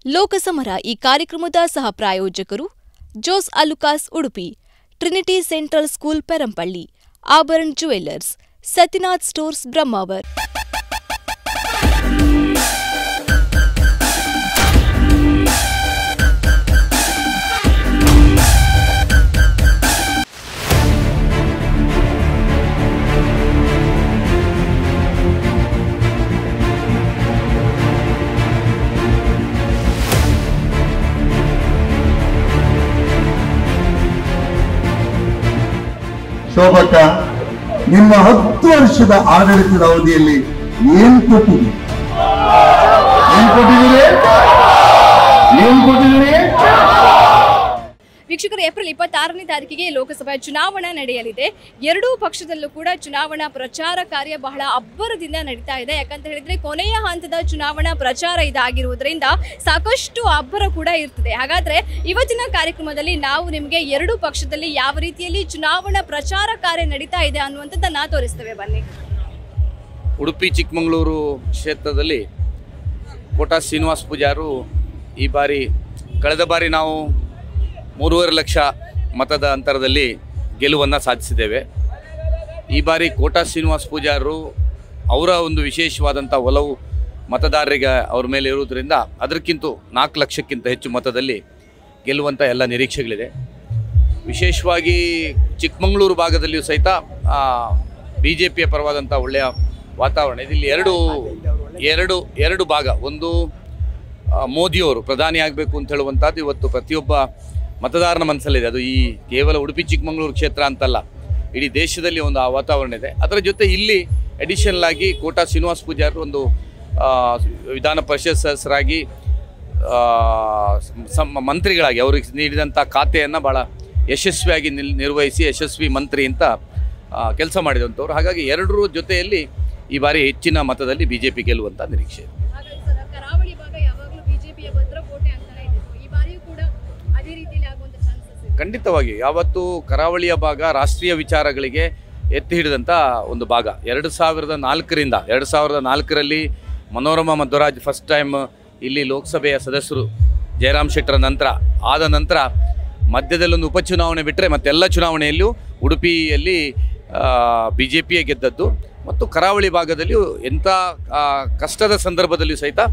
ಲೋಕಸಮರ ಈ ಕಾರ್ಯಕ್ರಮದ ಸಹ ಪ್ರಾಯೋಜಕರು Jos Alukkas Udupi Trinity Central School Perampalli Abharan jewellers Satyanath stores Brahmavar ಶೋಭಕ್ಕ ನಿಮ್ಮ ಹತ್ತು ವರ್ಷದ ಆಡಳಿತದ ಅವಧಿಯಲ್ಲಿ ಏನ್ ಕೊಟ್ಟಿದ್ದೀರಿ ಏನ್ ಕೊಟ್ಟಿದ್ದೀರಿ ಏನ್ ಕೊಟ್ಟಿದ್ದೀರಿ ವೀಕ್ಷಕರು ಏಪ್ರಿಲ್ ಇಪ್ಪತ್ತಾರನೇ ತಾರೀಕಿಗೆ ಲೋಕಸಭಾ ಚುನಾವಣಾ ನಡೆಯಲಿದೆ ಎರಡೂ ಪಕ್ಷದಲ್ಲೂ ಕೂಡ ಚುನಾವಣಾ ಪ್ರಚಾರ ಕಾರ್ಯ ಬಹಳ ಅಬ್ಬರದಿಂದ ನಡೀತಾ ಇದೆ ಯಾಕಂತ ಹೇಳಿದ್ರೆ ಕೊನೆಯ ಹಂತದ ಚುನಾವಣಾ ಪ್ರಚಾರ ಇದಾಗಿರುವುದರಿಂದ ಸಾಕಷ್ಟು ಅಬ್ಬರ ಕೂಡ ಇರ್ತದೆ ಹಾಗಾದ್ರೆ ಇವತ್ತಿನ ಕಾರ್ಯಕ್ರಮದಲ್ಲಿ ನಾವು ನಿಮಗೆ ಎರಡು ಪಕ್ಷದಲ್ಲಿ ಯಾವ ರೀತಿಯಲ್ಲಿ ಚುನಾವಣಾ ಪ್ರಚಾರ ಕಾರ್ಯ ನಡೀತಾ ಇದೆ ಅನ್ನುವಂಥದ್ದನ್ನ ತೋರಿಸ್ತೇವೆ ಬನ್ನಿ ಉಡುಪಿ ಚಿಕ್ಕಮಗಳೂರು ಕ್ಷೇತ್ರದಲ್ಲಿ ಕೋಟಾ ಶ್ರೀನಿವಾಸ್ ಪೂಜಾರು ಈ ಬಾರಿ ಕಳೆದ ಬಾರಿ ನಾವು ಮೂರುವರೆ ಲಕ್ಷ ಮತದ ಅಂತರದಲ್ಲಿ ಗೆಲುವನ್ನು ಸಾಧಿಸಿದ್ದೇವೆ ಈ ಬಾರಿ ಕೋಟಾ ಶ್ರೀನಿವಾಸ್ ಪೂಜಾರರು ಅವರ ಒಂದು ವಿಶೇಷವಾದಂಥ ಒಲವು ಮತದಾರರಿಗೆ ಅವ್ರ ಮೇಲೆ ಇರುವುದರಿಂದ ಅದಕ್ಕಿಂತ ನಾಲ್ಕು ಲಕ್ಷಕ್ಕಿಂತ ಹೆಚ್ಚು ಮತದಲ್ಲಿ ಗೆಲ್ಲುವಂಥ ಎಲ್ಲ ನಿರೀಕ್ಷೆಗಳಿದೆ ವಿಶೇಷವಾಗಿ ಚಿಕ್ಕಮಗಳೂರು ಭಾಗದಲ್ಲಿಯೂ ಸಹಿತ ಬಿ ಜೆ ಪಿಯ ಪರವಾದಂಥ ಒಳ್ಳೆಯ ವಾತಾವರಣ ಇದೆ ಇಲ್ಲಿ ಎರಡು ಎರಡು ಎರಡು ಭಾಗ ಒಂದು ಆ, ಮೋದಿಯವರು ಪ್ರಧಾನಿ ಆಗಬೇಕು ಅಂತ ಹೇಳುವಂಥದ್ದು ಇವತ್ತು ಪ್ರತಿಯೊಬ್ಬ ಮತದಾರನ ಮನಸ್ಸಲ್ಲಿದೆ ಅದು ಈ ಕೇವಲ ಉಡುಪಿ ಚಿಕ್ಕಮಗಳೂರು ಕ್ಷೇತ್ರ ಅಂತಲ್ಲ ಇಡೀ ದೇಶದಲ್ಲಿ ಒಂದು ಆ ವಾತಾವರಣ ಇದೆ ಅದರ ಜೊತೆ ಇಲ್ಲಿ ಅಡಿಷನಲ್ ಆಗಿ ಕೋಟಾ ಶ್ರೀನಿವಾಸ್ ಪೂಜಾರಿ ಒಂದು ಆ, ವಿಧಾನ ಪರಿಷತ್ ಸದಸ್ಯರಾಗಿ ಆ, ಸಮ್ ಮಂತ್ರಿಗಳಾಗಿ ಅವ್ರಿಗೆ ನೀಡಿದಂಥ ಖಾತೆಯನ್ನು ಭಾಳ ಯಶಸ್ವಿಯಾಗಿ ನಿಲ್ ನಿರ್ವಹಿಸಿ ಯಶಸ್ವಿ ಮಂತ್ರಿ ಅಂತ ಕೆಲಸ ಮಾಡಿದಂಥವ್ರು ಹಾಗಾಗಿ ಎರಡರ ಜೊತೆಯಲ್ಲಿ ಈ ಬಾರಿ ಹೆಚ್ಚಿನ ಮತದಲ್ಲಿ ಬಿ ಜೆ ಪಿ ಗೆಲ್ಲುವಂಥ ನಿರೀಕ್ಷೆ ಇದೆ ಹಾಗಾಗಿ ಸರ್ ಕರಾವಳಿ ಭಾಗ ಯಾವಾಗಲೂ ಬಿಜೆಪಿಯ ಭದ್ರಕೋಟೆ ಅಂತಾನೆ ಇದೆ ಈ ಬಾರಿಯೂ ಕೂಡ ಅದೇ ರೀತಿಯಲ್ಲಿ ಆಗುವಂತ ಚಾನ್ಸಸ್ ಇದೆ ಖಂಡಿತವಾಗಿ ಯಾವತ್ತು ಕರಾವಳಿಯ ಭಾಗ ರಾಷ್ಟ್ರೀಯ ವಿಚಾರಗಳಿಗೆ ಎತ್ತಿ ಹಿಡಿದಂಥ ಒಂದು ಭಾಗ ಎರಡು ಸಾವಿರದ ನಾಲ್ಕರಿಂದ ಎರಡು ಸಾವಿರದ ನಾಲ್ಕರಲ್ಲಿ ಮನೋರಮಾ ಮಧ್ವರಾಜ್ ಫಸ್ಟ್ ಟೈಮ್ ಇಲ್ಲಿ ಲೋಕಸಭೆಯ ಸದಸ್ಯರು ಜಯರಾಮ್ ಶೆಟ್ಟರ ನಂತರ ಆದ ನಂತರ ಮಧ್ಯದಲ್ಲೊಂದು ಉಪಚುನಾವಣೆ ಬಿಟ್ಟರೆ ಮತ್ತೆಲ್ಲ ಚುನಾವಣೆಯಲ್ಲೂ ಉಡುಪಿಯಲ್ಲಿ ಬಿ ಜೆ ಪಿಯೇ ಗೆದ್ದದ್ದು ಮತ್ತು ಕರಾವಳಿ ಭಾಗದಲ್ಲಿಯೂ ಎಂಥ ಆ, ಕಷ್ಟದ ಸಂದರ್ಭದಲ್ಲಿಯೂ ಸಹಿತ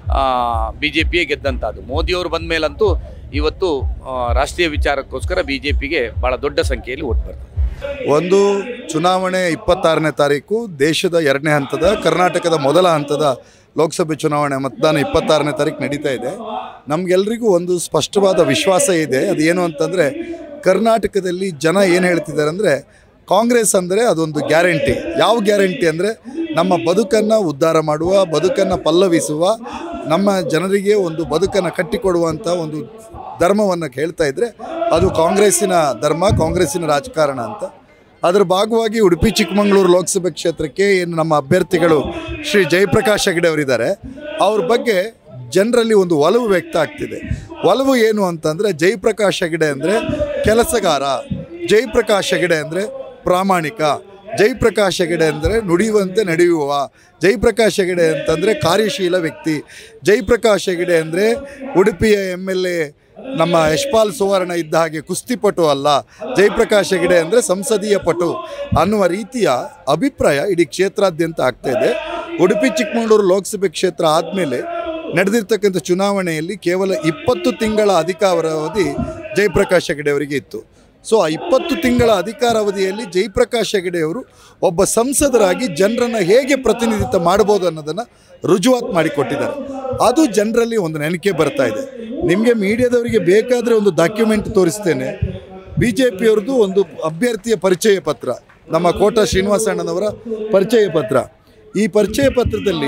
ಬಿ ಜೆ ಪಿಯೇ ಗೆದ್ದಂಥದ್ದು ಮೋದಿಯವರು ಬಂದ ಮೇಲಂತೂ ಇವತ್ತು ಆ, ರಾಷ್ಟ್ರೀಯ ವಿಚಾರಕ್ಕೋಸ್ಕರ ಬಿ ಜೆ ಪಿಗೆ ಭಾಳ ದೊಡ್ಡ ಸಂಖ್ಯೆಯಲ್ಲಿ ಓಟ್ ಬರ್ತದೆ ಒಂದು ಚುನಾವಣೆ ಇಪ್ಪತ್ತಾರನೇ ತಾರೀಕು ದೇಶದ ಎರಡನೇ ಹಂತದ ಕರ್ನಾಟಕದ ಮೊದಲ ಹಂತದ ಲೋಕಸಭೆ ಚುನಾವಣೆ ಮತದಾನ ಇಪ್ಪತ್ತಾರನೇ ತಾರೀಕು ನಡೀತಾ ಇದೆ ನಮಗೆಲ್ರಿಗೂ ಒಂದು ಸ್ಪಷ್ಟವಾದ ವಿಶ್ವಾಸ ಇದೆ ಅದೇನು ಅಂತಂದರೆ ಕರ್ನಾಟಕದಲ್ಲಿ ಜನ ಏನು ಹೇಳ್ತಿದ್ದಾರೆ ಅಂದರೆ ಕಾಂಗ್ರೆಸ್ ಅಂದರೆ ಅದೊಂದು ಗ್ಯಾರಂಟಿ ಯಾವ ಗ್ಯಾರಂಟಿ ಅಂದರೆ ನಮ್ಮ ಬದುಕನ್ನು ಉದ್ಧಾರ ಮಾಡುವ ಬದುಕನ್ನು ಪಲ್ಲವಿಸುವ ನಮ್ಮ ಜನರಿಗೆ ಒಂದು ಬದುಕನ್ನು ಕಟ್ಟಿಕೊಡುವಂಥ ಒಂದು ಧರ್ಮವನ್ನು ಹೇಳ್ತಾ ಇದ್ದರೆ ಅದು ಕಾಂಗ್ರೆಸ್ಸಿನ ಧರ್ಮ ಕಾಂಗ್ರೆಸ್ಸಿನ ರಾಜಕಾರಣ ಅಂತ ಅದರ ಭಾಗವಾಗಿ ಉಡುಪಿ ಚಿಕ್ಕಮಗಳೂರು ಲೋಕಸಭೆ ಕ್ಷೇತ್ರಕ್ಕೆ ಏನು ನಮ್ಮ ಅಭ್ಯರ್ಥಿಗಳು ಶ್ರೀ ಜಯಪ್ರಕಾಶ್ ಹೆಗಡೆ ಅವರಿದ್ದಾರೆ ಅವ್ರ ಬಗ್ಗೆ ಜನರಲ್ಲಿ ಒಂದು ಒಲವು ವ್ಯಕ್ತ ಆಗ್ತಿದೆ ಒಲವು ಏನು ಅಂತಂದರೆ ಜಯಪ್ರಕಾಶ್ ಹೆಗಡೆ ಅಂದರೆ ಕೆಲಸಗಾರ ಜಯಪ್ರಕಾಶ್ ಹೆಗಡೆ ಅಂದರೆ ಪ್ರಾಮಾಣಿಕ ಜಯಪ್ರಕಾಶ್ ಹೆಗಡೆ ಅಂದರೆ ನುಡಿಯುವಂತೆ ನಡೆಯುವ ಜಯಪ್ರಕಾಶ್ ಹೆಗಡೆ ಅಂತಂದರೆ ಕಾರ್ಯಶೀಲ ವ್ಯಕ್ತಿ ಜಯಪ್ರಕಾಶ್ ಹೆಗಡೆ ಅಂದರೆ ಉಡುಪಿಯ ಎಮ್ ಎಲ್ ಎ ನಮ್ಮ ಯಶ್ಪಾಲ್ ಸುವರ್ಣ ಇದ್ದ ಹಾಗೆ ಕುಸ್ತಿಪಟು ಅಲ್ಲ ಜಯಪ್ರಕಾಶ್ ಹೆಗಡೆ ಅಂದರೆ ಸಂಸದೀಯ ಪಟು ಅನ್ನುವ ರೀತಿಯ ಅಭಿಪ್ರಾಯ ಇಡೀ ಕ್ಷೇತ್ರಾದ್ಯಂತ ಆಗ್ತಾ ಇದೆ ಉಡುಪಿ ಚಿಕ್ಕಮಗಳೂರು ಲೋಕಸಭೆ ಕ್ಷೇತ್ರ ಆದಮೇಲೆ ನಡೆದಿರ್ತಕ್ಕಂಥ ಚುನಾವಣೆಯಲ್ಲಿ ಕೇವಲ ಇಪ್ಪತ್ತು ತಿಂಗಳ ಅಧಿಕಾರಾವಧಿ ಜಯಪ್ರಕಾಶ್ ಹೆಗಡೆ ಅವರಿಗೆ ಇತ್ತು ಸೊ ಆ ಇಪ್ಪತ್ತು ತಿಂಗಳ ಅಧಿಕಾರಾವಧಿಯಲ್ಲಿ ಜಯಪ್ರಕಾಶ್ ಹೆಗಡೆ ಅವರು ಒಬ್ಬ ಸಂಸದರಾಗಿ ಜನರನ್ನು ಹೇಗೆ ಪ್ರತಿನಿಧಿತ್ವ ಮಾಡ್ಬೋದು ಅನ್ನೋದನ್ನು ರುಜುವಾತ್ ಮಾಡಿಕೊಟ್ಟಿದ್ದಾರೆ ಅದು ಜನರಲ್ಲಿ ಒಂದು ನೆನಕೆ ಬರ್ತಾ ಇದೆ ನಿಮಗೆ ಮೀಡಿಯಾದವರಿಗೆ ಬೇಕಾದರೆ ಒಂದು ಡಾಕ್ಯುಮೆಂಟ್ ತೋರಿಸ್ತೇನೆ ಬಿ ಜೆ ಪಿಯವ್ರದ್ದು ಒಂದು ಅಭ್ಯರ್ಥಿಯ ಪರಿಚಯ ಪತ್ರ ನಮ್ಮ ಕೋಟ ಶ್ರೀನಿವಾಸಣ್ಣನವರ ಪರಿಚಯ ಪತ್ರ ಈ ಪರಿಚಯ ಪತ್ರದಲ್ಲಿ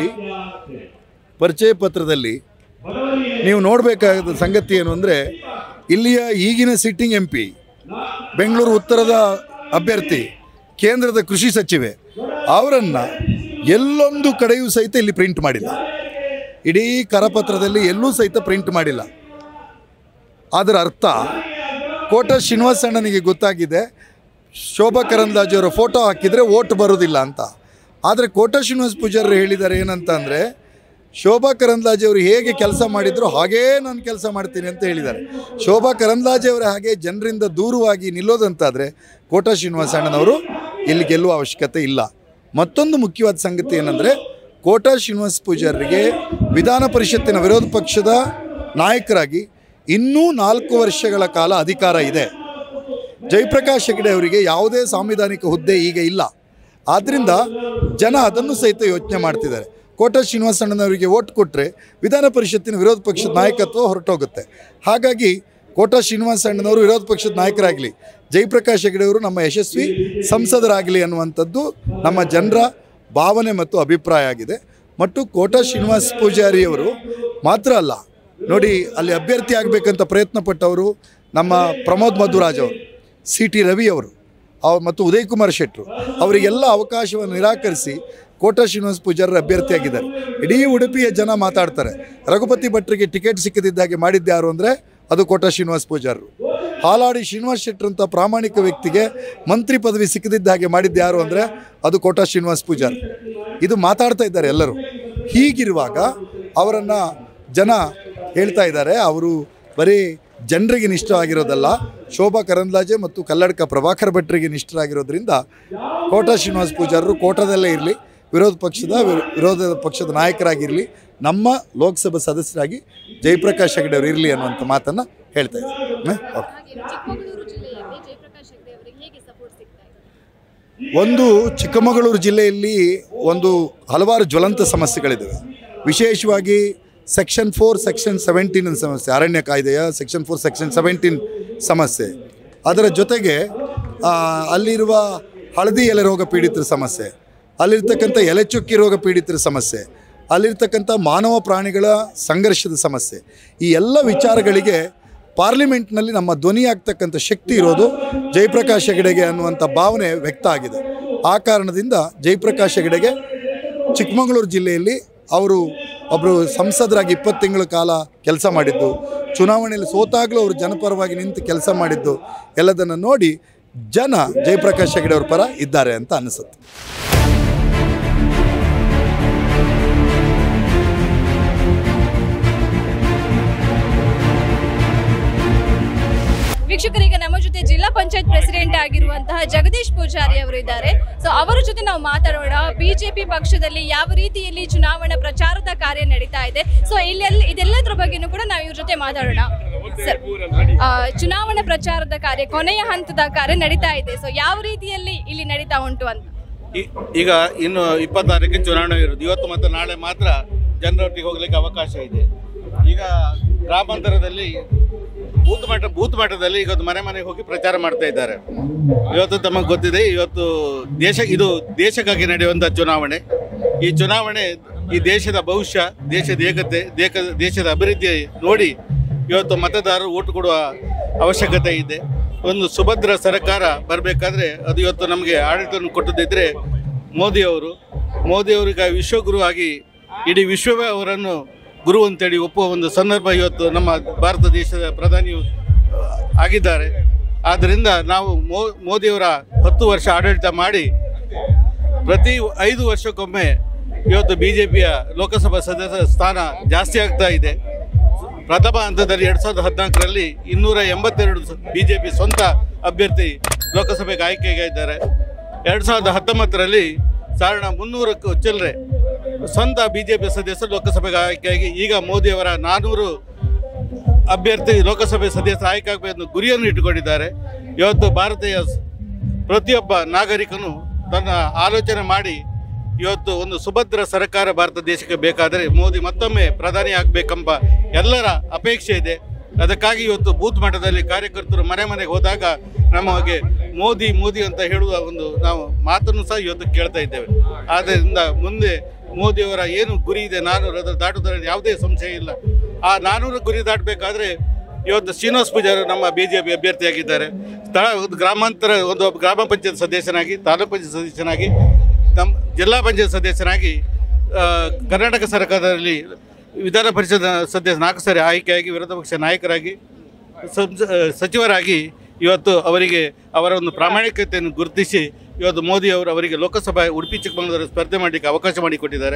ಪರಿಚಯ ಪತ್ರದಲ್ಲಿ ನೀವು ನೋಡಬೇಕಾದ ಸಂಗತಿ ಏನು ಅಂದರೆ ಇಲ್ಲಿಯ ಈಗಿನ ಸಿಟ್ಟಿಂಗ್ ಎಂ ಪಿ ಬೆಂಗಳೂರು ಉತ್ತರದ ಅಭ್ಯರ್ಥಿ ಕೇಂದ್ರದ ಕೃಷಿ ಸಚಿವೆ ಅವರನ್ನು ಎಲ್ಲೊಂದು ಕಡೆಯೂ ಸಹಿತ ಇಲ್ಲಿ ಪ್ರಿಂಟ್ ಮಾಡಿಲ್ಲ ಇಡೀ ಕರಪತ್ರದಲ್ಲಿ ಎಲ್ಲೂ ಸಹಿತ ಪ್ರಿಂಟ್ ಮಾಡಿಲ್ಲ ಅದರ ಅರ್ಥ ಕೋಟ ಶ್ರೀನಿವಾಸಣ್ಣನಿಗೆ ಗೊತ್ತಾಗಿದೆ ಶೋಭಾ ಕರಂದ್ಲಾಜೆ ಅವರ ಫೋಟೋ ಹಾಕಿದರೆ ಓಟ್ ಬರೋದಿಲ್ಲ ಅಂತ ಆದರೆ ಕೋಟ ಶ್ರೀನಿವಾಸ ಪೂಜಾರಿ ಹೇಳಿದ್ದಾರೆ ಏನಂತ ಅಂದರೆ ಶೋಭಾ ಕರಂದ್ಲಾಜೆ ಅವರು ಹೇಗೆ ಕೆಲಸ ಮಾಡಿದ್ರು ಹಾಗೇ ನಾನು ಕೆಲಸ ಮಾಡ್ತೀನಿ ಅಂತ ಹೇಳಿದ್ದಾರೆ ಶೋಭಾ ಕರಂದ್ಲಾಜೆ ಅವರ ಹಾಗೆ ಜನರಿಂದ ದೂರವಾಗಿ ನಿಲ್ಲೋದಂತಾದರೆ ಕೋಟಾ ಶ್ರೀನಿವಾಸ ಅಣ್ಣನವರು ಇಲ್ಲಿ ಗೆಲ್ಲುವ ಅವಶ್ಯಕತೆ ಇಲ್ಲ ಮತ್ತೊಂದು ಮುಖ್ಯವಾದ ಸಂಗತಿ ಏನಂದರೆ ಕೋಟಾ ಶ್ರೀನಿವಾಸ ಪೂಜಾರಿಗೆ ವಿಧಾನ ಪರಿಷತ್ತಿನ ವಿರೋಧ ಪಕ್ಷದ ನಾಯಕರಾಗಿ ಇನ್ನೂ ನಾಲ್ಕು ವರ್ಷಗಳ ಕಾಲ ಅಧಿಕಾರ ಇದೆ ಜಯಪ್ರಕಾಶ್ ಹೆಗಡೆ ಅವರಿಗೆ ಯಾವುದೇ ಸಾಂವಿಧಾನಿಕ ಹುದ್ದೆ ಈಗ ಇಲ್ಲ ಆದ್ದರಿಂದ ಜನ ಅದನ್ನು ಸಹಿತ ಯೋಚನೆ ಮಾಡ್ತಿದ್ದಾರೆ ಕೋಟ ಶ್ರೀನಿವಾಸಣ್ಣನವರಿಗೆ ಓಟ್ ಕೊಟ್ಟರೆ ವಿಧಾನ ಪರಿಷತ್ತಿನ ವಿರೋಧ ಪಕ್ಷದ ನಾಯಕತ್ವ ಹೊರಟೋಗುತ್ತೆ ಹಾಗಾಗಿ ಕೋಟ ಶ್ರೀನಿವಾಸಣ್ಣನವರು ವಿರೋಧ ಪಕ್ಷದ ನಾಯಕರಾಗಲಿ ಜಯಪ್ರಕಾಶ್ ಹೆಗಡೆ ಅವರು ನಮ್ಮ ಯಶಸ್ವಿ ಸಂಸದರಾಗಲಿ ಅನ್ನುವಂಥದ್ದು ನಮ್ಮ ಜನರ ಭಾವನೆ ಮತ್ತು ಅಭಿಪ್ರಾಯ ಆಗಿದೆ ಮತ್ತು ಕೋಟ ಶ್ರೀನಿವಾಸ ಪೂಜಾರಿಯವರು ಮಾತ್ರ ಅಲ್ಲ ನೋಡಿ ಅಲ್ಲಿ ಅಭ್ಯರ್ಥಿ ಆಗಬೇಕಂತ ಪ್ರಯತ್ನ ಪಟ್ಟವರು ನಮ್ಮ ಪ್ರಮೋದ್ ಮಧುರಾಜ್ ಅವರು ಸಿ ಟಿ ರವಿ ಅವರು ಅವ್ ಮತ್ತು ಉದಯ್ ಕುಮಾರ್ ಶೆಟ್ಟರು ಅವರಿಗೆಲ್ಲ ಅವಕಾಶವನ್ನು ನಿರಾಕರಿಸಿ ಕೋಟ ಶ್ರೀನಿವಾಸ ಪೂಜಾರರು ಅಭ್ಯರ್ಥಿಯಾಗಿದ್ದಾರೆ ಇಡೀ ಉಡುಪಿಯ ಜನ ಮಾತಾಡ್ತಾರೆ ರಘುಪತಿ ಭಟ್ರಿಗೆ ಟಿಕೆಟ್ ಸಿಕ್ಕದಿದ್ದಾಗೆ ಮಾಡಿದ್ದು ಯಾರು ಅಂದರೆ ಅದು ಕೋಟ ಶ್ರೀನಿವಾಸ ಪೂಜಾರರು ಹಾಲಾಡಿ ಶ್ರೀನಿವಾಸ್ ಶೆಟ್ಟರ್ ಅಂತ ಪ್ರಾಮಾಣಿಕ ವ್ಯಕ್ತಿಗೆ ಮಂತ್ರಿ ಪದವಿ ಸಿಕ್ಕದಿದ್ದ ಹಾಗೆ ಮಾಡಿದ್ದು ಯಾರು ಅಂದರೆ ಅದು ಕೋಟ ಶ್ರೀನಿವಾಸ ಪೂಜಾರ್ ಇದು ಮಾತಾಡ್ತಾ ಇದ್ದಾರೆ ಎಲ್ಲರೂ ಹೀಗಿರುವಾಗ ಅವರನ್ನು ಜನ ಹೇಳ್ತಾ ಇದ್ದಾರೆ ಅವರು ಬರೀ ಜನರಿಗೆ ನಿಷ್ಠರಾಗಿರೋದಲ್ಲ ಶೋಭಾ ಕರಂದ್ಲಾಜೆ ಮತ್ತು ಕಲ್ಲಡ್ಕ ಪ್ರಭಾಕರ್ ಭಟ್ರಿಗೆ ನಿಷ್ಠರಾಗಿರೋದ್ರಿಂದ ಕೋಟ ಶ್ರೀನಿವಾಸ ಪೂಜಾರರು ಕೋಟದಲ್ಲೇ ಇರಲಿ ವಿರೋಧ ಪಕ್ಷದ ವಿರೋ- ವಿರೋಧ ಪಕ್ಷದ ನಾಯಕರಾಗಿರಲಿ ನಮ್ಮ ಲೋಕಸಭಾ ಸದಸ್ಯರಾಗಿ ಜಯಪ್ರಕಾಶ್ ಹೆಗಡೆ ಅವರು ಇರಲಿ ಅನ್ನುವಂಥ ಮಾತನ್ನು ಹೇಳ್ತಾ ಇದ್ದಾರೆ ಓಕೆ ಹಾಗೆ ಚಿಕ್ಕಮಗಳೂರು ಜಿಲ್ಲೆಯಲ್ಲಿ ಜಯಪ್ರಕಾಶ್ ಹೆಗ್ಡೆ ಅವರಿಗೆ ಹೇಗೆ ಸಪೋರ್ಟ್ ಸಿಗ್ತಾ ಇದೆ ಒಂದು ಚಿಕ್ಕಮಗಳೂರು ಜಿಲ್ಲೆಯಲ್ಲಿ ಒಂದು ಹಲವಾರು ಜ್ವಲಂತ ಸಮಸ್ಯೆಗಳಿದ್ದಾವೆ ವಿಶೇಷವಾಗಿ ಸೆಕ್ಷನ್ ಫೋರ್ ಸೆಕ್ಷನ್ ಸೆವೆಂಟೀನ್ ಸಮಸ್ಯೆ ಅರಣ್ಯ ಕಾಯ್ದೆಯ ಸೆಕ್ಷನ್ ಫೋರ್ ಸೆಕ್ಷನ್ ಸೆವೆಂಟೀನ್ ಸಮಸ್ಯೆ ಅದರ ಜೊತೆಗೆ ಆ, ಅಲ್ಲಿರುವ ಹಳದಿ ಎಲೆ ರೋಗ ಪೀಡಿತರ ಸಮಸ್ಯೆ ಅಲ್ಲಿರ್ತಕ್ಕಂಥ ಎಲೆ ಚುಕ್ಕಿ ರೋಗ ಪೀಡಿತರ ಸಮಸ್ಯೆ ಅಲ್ಲಿರ್ತಕ್ಕಂಥ ಮಾನವ ಪ್ರಾಣಿಗಳ ಸಂಘರ್ಷದ ಸಮಸ್ಯೆ ಈ ಎಲ್ಲ ವಿಚಾರಗಳಿಗೆ ಪಾರ್ಲಿಮೆಂಟ್ನಲ್ಲಿ ನಮ್ಮ ಧ್ವನಿ ಆಗ್ತಕ್ಕಂಥ ಶಕ್ತಿ ಇರೋದು ಜಯಪ್ರಕಾಶ್ ಹೆಗಡೆಗೆ ಅನ್ನುವಂಥ ಭಾವನೆ ವ್ಯಕ್ತ ಆಗಿದೆ ಆ ಕಾರಣದಿಂದ ಜಯಪ್ರಕಾಶ್ ಹೆಗಡೆಗೆ ಚಿಕ್ಕಮಗಳೂರು ಜಿಲ್ಲೆಯಲ್ಲಿ ಅವರು ಒಬ್ಬರು ಸಂಸದರಾಗಿ ಇಪ್ಪತ್ತು ತಿಂಗಳ ಕಾಲ ಕೆಲಸ ಮಾಡಿದ್ದು ಚುನಾವಣೆಯಲ್ಲಿ ಸೋತಾಗಲೂ ಅವರು ಜನಪರವಾಗಿ ನಿಂತು ಕೆಲಸ ಮಾಡಿದ್ದು ಎಲ್ಲದನ್ನು ನೋಡಿ ಜನ ಜಯಪ್ರಕಾಶ್ ಹೆಗಡೆ ಅವ್ರ ಪರ ಇದ್ದಾರೆ ಅಂತ ಅನಿಸುತ್ತೆ ವೀಕ್ಷಕರೀಗ ನಮ್ಮ ಜೊತೆ ಜಿಲ್ಲಾ ಪಂಚಾಯತ್ ಪ್ರೆಸಿಡೆಂಟ್ ಆಗಿರುವಂತಹ ಜಗದೀಶ್ ಪೂಜಾರಿ ಅವರು ಇದ್ದಾರೆ ಸೊ ಅವರ ಜೊತೆ ನಾವು ಮಾತಾಡೋಣ ಬಿಜೆಪಿ ಪಕ್ಷದಲ್ಲಿ ಯಾವ ರೀತಿಯಲ್ಲಿ ಚುನಾವಣಾ ಪ್ರಚಾರದ ಕಾರ್ಯ ನಡೀತಾ ಇದೆ ಸೊ ಇಲ್ಲೆಲ್ಲ ಇದೆಲ್ಲದರ ಬಗ್ಗೆನೂ ಕೂಡ ನಾವು ಇವ್ರ ಜೊತೆ ಮಾತಾಡೋಣ ಸರ್ ಆ, ಚುನಾವಣಾ ಪ್ರಚಾರದ ಕಾರ್ಯ ಕೊನೆಯ ಹಂತದ ಕಾರ್ಯ ನಡೀತಾ ಇದೆ ಸೊ ಯಾವ ರೀತಿಯಲ್ಲಿ ಇಲ್ಲಿ ನಡೀತಾ ಉಂಟು ಅಂತ ಈ- ಈಗ ಇನ್ನು ಇಪ್ಪತ್ತಾರಕ್ಕೆ ಚುನಾವಣೆ ಇರೋದು ಇವತ್ತು ಮತ್ತು ನಾಳೆ ಮಾತ್ರ ಜನರೊಟ್ಟಿಗೆ ಹೋಗ್ಲಿಕ್ಕೆ ಅವಕಾಶ ಇದೆ ಈಗ ಗ್ರಾಮಾಂತರದಲ್ಲಿ ಬೂತ್ ಮಟ್ಟ ಬೂತ್ ಮಟ್ಟದಲ್ಲಿ ಈಗ ಮನೆ ಮನೆಗೆ ಹೋಗಿ ಪ್ರಚಾರ ಮಾಡ್ತಾ ಇದ್ದಾರೆ ಇವತ್ತು ತಮಗೆ ಗೊತ್ತಿದೆ ಇವತ್ತು ದೇಶ ಇದು ದೇಶಕ್ಕಾಗಿ ನಡೆಯುವಂಥ ಚುನಾವಣೆ ಈ ಚುನಾವಣೆ ಈ ದೇಶದ ಭವಿಷ್ಯ ದೇಶದ ಏಕತೆ ದೇಶ ದೇಶದ ಅಭಿವೃದ್ಧಿ ನೋಡಿ ಇವತ್ತು ಮತದಾರರು ಓಟು ಕೊಡುವ ಅವಶ್ಯಕತೆ ಇದೆ ಒಂದು ಸುಭದ್ರ ಸರ್ಕಾರ ಬರಬೇಕಾದ್ರೆ ಅದು ಇವತ್ತು ನಮಗೆ ಆಡಳಿತವನ್ನು ಕೊಟ್ಟದಿದ್ದರೆ ಮೋದಿಯವರು ಮೋದಿಯವರಿಗೆ ವಿಶ್ವಗುರು ಆಗಿ ಇಡೀ ವಿಶ್ವವೇ ಅವರನ್ನು ಗುರು ಅಂತೇಳಿ ಒಪ್ಪುವ ಒಂದು ಸಂದರ್ಭ ಇವತ್ತು ನಮ್ಮ ಭಾರತ ದೇಶದ ಪ್ರಧಾನಿಯು ಆ, ಆಗಿದ್ದಾರೆ ಆದ್ದರಿಂದ ನಾವು ಮೋ ಮೋದಿಯವರ ಹತ್ತು ವರ್ಷ ಆಡಳಿತ ಮಾಡಿ ಪ್ರತಿ ಐದು ವರ್ಷಕ್ಕೊಮ್ಮೆ ಇವತ್ತು ಬಿ ಜೆ ಪಿಯ ಲೋಕಸಭಾ ಸದಸ್ಯ ಸ್ಥಾನ ಜಾಸ್ತಿ ಆಗ್ತಾ ಇದೆ ಪ್ರಥಮ ಹಂತದಲ್ಲಿ ಎರಡು ಸಾವಿರದ ಹದಿನಾಲ್ಕರಲ್ಲಿ ಇನ್ನೂರ ಎಂಬತ್ತೆರಡು ಬಿ ಜೆ ಪಿ ಸ್ವಂತ ಅಭ್ಯರ್ಥಿ ಲೋಕಸಭೆಗೆ ಆಯ್ಕೆಯಾಗಿದ್ದಾರೆ ಎರಡು ಸಾವಿರದ ಹತ್ತೊಂಬತ್ತರಲ್ಲಿ ಸಾಧಾರಣ ಮುನ್ನೂರಕ್ಕೂ ಚಿಲ್ಲರೆ ಸ್ವಂತ ಬಿ ಜೆ ಪಿ ಸದಸ್ಯರು ಲೋಕಸಭೆಗೆ ಆಯ್ಕೆಯಾಗಿ ಈಗ ಮೋದಿಯವರ ನಾನ್ನೂರು ಅಭ್ಯರ್ಥಿ ಲೋಕಸಭೆ ಸದಸ್ಯರು ಆಯ್ಕೆ ಆಗಬೇಕು ಗುರಿಯನ್ನು ಇಟ್ಟುಕೊಂಡಿದ್ದಾರೆ ಇವತ್ತು ಭಾರತೀಯ ಸ್- ಪ್ರತಿಯೊಬ್ಬ ನಾಗರಿಕನು ತನ್ನ ಆಲೋಚನೆ ಮಾಡಿ ಇವತ್ತು ಒಂದು ಸುಭದ್ರ ಸರ್ಕಾರ ಭಾರತ ದೇಶಕ್ಕೆ ಬೇಕಾದರೆ ಮೋದಿ ಮತ್ತೊಮ್ಮೆ ಪ್ರಧಾನಿ ಆಗಬೇಕೆಂಬ ಎಲ್ಲರ ಅಪೇಕ್ಷೆ ಇದೆ ಅದಕ್ಕಾಗಿ ಇವತ್ತು ಬೂತ್ ಮಟ್ಟದಲ್ಲಿ ಕಾರ್ಯಕರ್ತರು ಮನೆ ಮನೆಗೆ ಹೋದಾಗ ನಮಗೆ ಮೋದಿ ಮೋದಿ ಅಂತ ಹೇಳುವ ಒಂದು ನಾವು ಮಾತನ್ನು ಸಹ ಇವತ್ತು ಕೇಳ್ತಾ ಇದ್ದೇವೆ ಆದ್ದರಿಂದ ಮುಂದೆ ಮೋದಿಯವರ ಏನು ಗುರಿ ಇದೆ ನಾನೂರು ಅದರ ದಾಟುವುದರಲ್ಲಿ ಯಾವುದೇ ಸಂಶಯ ಇಲ್ಲ ಆ ನಾನೂರು ಗುರಿ ದಾಟಬೇಕಾದ್ರೆ ಇವತ್ತು ಶ್ರೀನಿವಾಸ್ ಪೂಜಾರಿ ನಮ್ಮ ಬಿ ಜೆ ಪಿ ಅಭ್ಯರ್ಥಿಯಾಗಿದ್ದಾರೆ ಸ್ಥಳ ಒಂದು ಗ್ರಾಮಾಂತರ ಒಂದು ಗ್ರಾಮ ಪಂಚಾಯತ್ ಸದಸ್ಯನಾಗಿ ತಾಲೂಕು ಪಂಚಾಯತ್ ಸದಸ್ಯನಾಗಿ ನಮ್ಮ ಜಿಲ್ಲಾ ಪಂಚಾಯತ್ ಸದಸ್ಯನಾಗಿ ಆ, ಕರ್ನಾಟಕ ಸರ್ಕಾರದಲ್ಲಿ ವಿಧಾನ ಪರಿಷತ್ ಸದಸ್ಯ ನಾಲ್ಕು ಸಾರಿ ಆಯ್ಕೆಯಾಗಿ ವಿರೋಧ ಪಕ್ಷ ನಾಯಕರಾಗಿ ಸಂಸ- ಸಚಿವರಾಗಿ ಇವತ್ತು ಅವರಿಗೆ ಅವರ ಒಂದು ಪ್ರಾಮಾಣಿಕತೆಯನ್ನು ಗುರುತಿಸಿ ಇವತ್ತು ಮೋದಿ ಅವರು ಅವರಿಗೆ ಲೋಕಸಭಾ ಉಡುಪಿ ಚಿಕ್ಕಮಗಳೂರು ಸ್ಪರ್ಧೆ ಮಾಡಲಿಕ್ಕೆ ಅವಕಾಶ ಮಾಡಿಕೊಟ್ಟಿದ್ದಾರೆ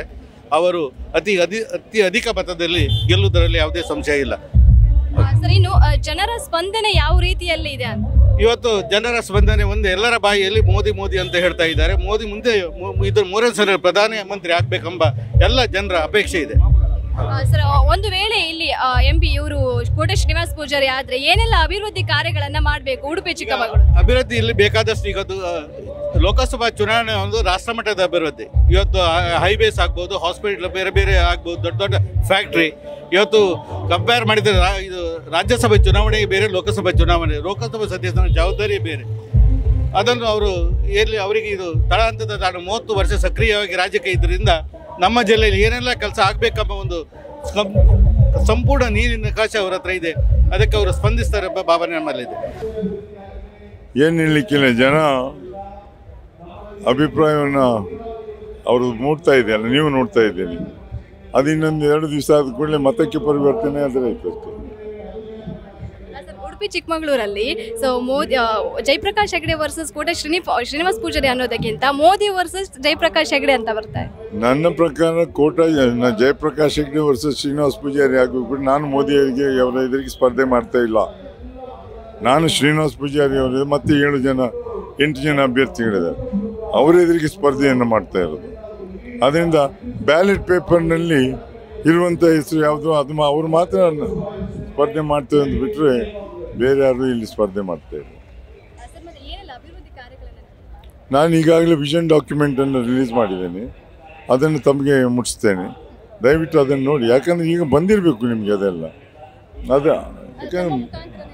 ಅವರು ಅತಿ ಅಧಿ ಅತಿ ಅಧಿಕ ಮತದಲ್ಲಿ ಗೆಲ್ಲುವುದರಲ್ಲಿ ಯಾವುದೇ ಸಂಶಯ ಇಲ್ಲ ಆ, ಸರ್ ಇನ್ನು ಆ, ಜನರ ಸ್ಪಂದನೆ ಯಾವ ರೀತಿಯಲ್ಲಿ ಇದೆ ಅಂತ ಇವತ್ತು ಜನರ ಸ್ಪಂದನೆ ಒಂದು ಎಲ್ಲರ ಬಾಯಿಯಲ್ಲಿ ಮೋದಿ ಮೋದಿ ಅಂತ ಹೇಳ್ತಾ ಇದ್ದಾರೆ ಮೋದಿ ಮುಂದೆ ಮು- ಇದು ಮೂರನೇ ಸಲ ಪ್ರಧಾನ ಮಂತ್ರಿ ಆಗ್ಬೇಕೆಂಬ ಎಲ್ಲ ಜನರ ಅಪೇಕ್ಷೆ ಇದೆ ಆ, ಸರ್ ಆ, ಒಂದು ವೇಳೆ ಇಲ್ಲಿ ಎಂ ಪಿ ಇವರು ಕೋಟೆ ಶ್ರೀನಿವಾಸ್ ಪೂಜಾರಿ ಆದ್ರೆ ಏನೆಲ್ಲ ಅಭಿವೃದ್ಧಿ ಕಾರ್ಯಗಳನ್ನ ಮಾಡಬೇಕು ಉಡುಪಿ ಚಿಕ್ಕಮಗಳೂರು ಅಭಿವೃದ್ಧಿ ಇಲ್ಲಿ ಬೇಕಾದಷ್ಟು ಈಗ ಅದು, ಆ, ಲೋಕಸಭಾ ಚುನಾವಣೆ ಒಂದು ರಾಷ್ಟ್ರ ಮಟ್ಟದ ಅಭಿವೃದ್ಧಿ ಇವತ್ತು ಹೈವೇಸ್ ಆಗ್ಬೋದು ಹಾಸ್ಪಿಟಲ್ ಬೇರೆ ಬೇರೆ ಆಗ್ಬೋದು ದೊಡ್ಡ ದೊಡ್ಡ ಫ್ಯಾಕ್ಟ್ರಿ ಇವತ್ತು ಕಂಪೇರ್ ಮಾಡಿದರೆ ರಾ- ಇದು ರಾಜ್ಯಸಭೆ ಚುನಾವಣೆಗೆ ಬೇರೆ ಲೋಕಸಭೆ ಚುನಾವಣೆ ಲೋಕಸಭಾ ಸದಸ್ಯನ ಜವಾಬ್ದಾರಿ ಬೇರೆ ಅದನ್ನು ಅವರು ಎಲ್ಲಿ ಅವರಿಗೆ ಇದು ತಳಹಂತದ ತಾನು ಮೂವತ್ತು ವರ್ಷ ಸಕ್ರಿಯವಾಗಿ ರಾಜ್ಯಕ್ಕೆ ಇದ್ದರಿಂದ ನಮ್ಮ ಜಿಲ್ಲೆಯಲ್ಲಿ ಏನೆಲ್ಲ ಕೆಲಸ ಆಗಬೇಕೆಂಬ ಒಂದು ಸಂ- ಸಂಪೂರ್ಣ ನೀರಿನ ಕಾಶ ಅವರ ಹತ್ರ ಇದೆ ಅದಕ್ಕೆ ಅವರು ಸ್ಪಂದಿಸ್ತಾರೆ ಎಂಬ ಭಾವನೆ ನಮ್ಮಲ್ಲಿದೆ ಏನು ಹೇಳಲಿಕ್ಕಿಲ್ಲ ಜನ ಅಭಿಪ್ರಾಯವನ್ನು ಅವರು ಮೂಡ್ತಾ ಇದೆಯಲ್ಲ ನೀವು ನೋಡ್ತಾ ಇದ್ದೀರಿ ಅದು ಇನ್ನೊಂದು ಎರಡು ದಿವಸ ಆದ ಕೂಡಲೇ ಮತಕ್ಕೆ ಪರಿವರ್ತನೆ ಆದರೆ ಆಯ್ತು ಅಷ್ಟೇ ಸರ್, ಉಡುಪಿ ಚಿಕ್ಕಮಗಳೂರಲ್ಲಿ ಸೊ ಮೋದಿ ಆ, ಜಯಪ್ರಕಾಶ್ ಹೆಗಡೆ ವರ್ಸಸ್ ಕೋಟೆ ಶ್ರೀನಿ ಶ್ರೀನಿವಾಸ್ ಪೂಜಾರಿ ಅನ್ನೋದಕ್ಕಿಂತ ಮೋದಿ ವರ್ಸಸ್ ಜಯಪ್ರಕಾಶ್ ಹೆಗಡೆ ಅಂತ ಬರ್ತಾರೆ ನನ್ನ ಪ್ರಕಾರ ಕೋಟ ನ- ಜಯಪ್ರಕಾಶ್ ಹೆಗ್ಡೆ ವರ್ಸಸ್ ಶ್ರೀನಿವಾಸ್ ಪೂಜಾರಿ ಆಗಿಬಿಟ್ಟು ನಾನು ಮೋದಿಯವರಿಗೆ ಅವರ ಎದುರಿಗೆ ಸ್ಪರ್ಧೆ ಮಾಡ್ತಾ ಇಲ್ಲ ನಾನು ಶ್ರೀನಿವಾಸ್ ಪೂಜಾರಿ ಅವರ ಮತ್ತೆ ಏಳು ಜನ ಎಂಟು ಜನ ಅಭ್ಯರ್ಥಿಗಳಿದ್ದಾರೆ ಅವರ ಎದುರಿಗೆ ಸ್ಪರ್ಧೆಯನ್ನು ಮಾಡ್ತಾ ಇರೋದು ಅದರಿಂದ ಬ್ಯಾಲೆಟ್ ಪೇಪರ್ನಲ್ಲಿ ಇರುವಂಥ ಹೆಸರು ಯಾವುದು ಅದು ಮಾ- ಅವ್ರು ಮಾತ್ರ ಸ್ಪರ್ಧೆ ಮಾಡ್ತೇವೆ ಅಂತ ಬಿಟ್ಟರೆ ಬೇರೆ ಯಾರು ಇಲ್ಲಿ ಸ್ಪರ್ಧೆ ಮಾಡ್ತಾ ಇಲ್ಲ ಸರ್ ಮತ್ತೆ ಏನೆಲ್ಲ ಅಭಿವೃದ್ಧಿ ಕಾರ್ಯಗಳನ್ನ ನಾನು ಈಗಾಗಲೇ ವಿಷನ್ ಡಾಕ್ಯುಮೆಂಟನ್ನು ರಿಲೀಸ್ ಮಾಡಿದ್ದೇನೆ ಅದನ್ನು ತಮಗೆ ಮುಟ್ಟಿಸ್ತೇನೆ ದಯವಿಟ್ಟು ಅದನ್ನು ನೋಡಿ ಯಾಕಂದರೆ ಈಗ ಬಂದಿರಬೇಕು ನಿಮಗೆ ಅದೆಲ್ಲ ಅದ ಯಾಕಂದ್ರೆ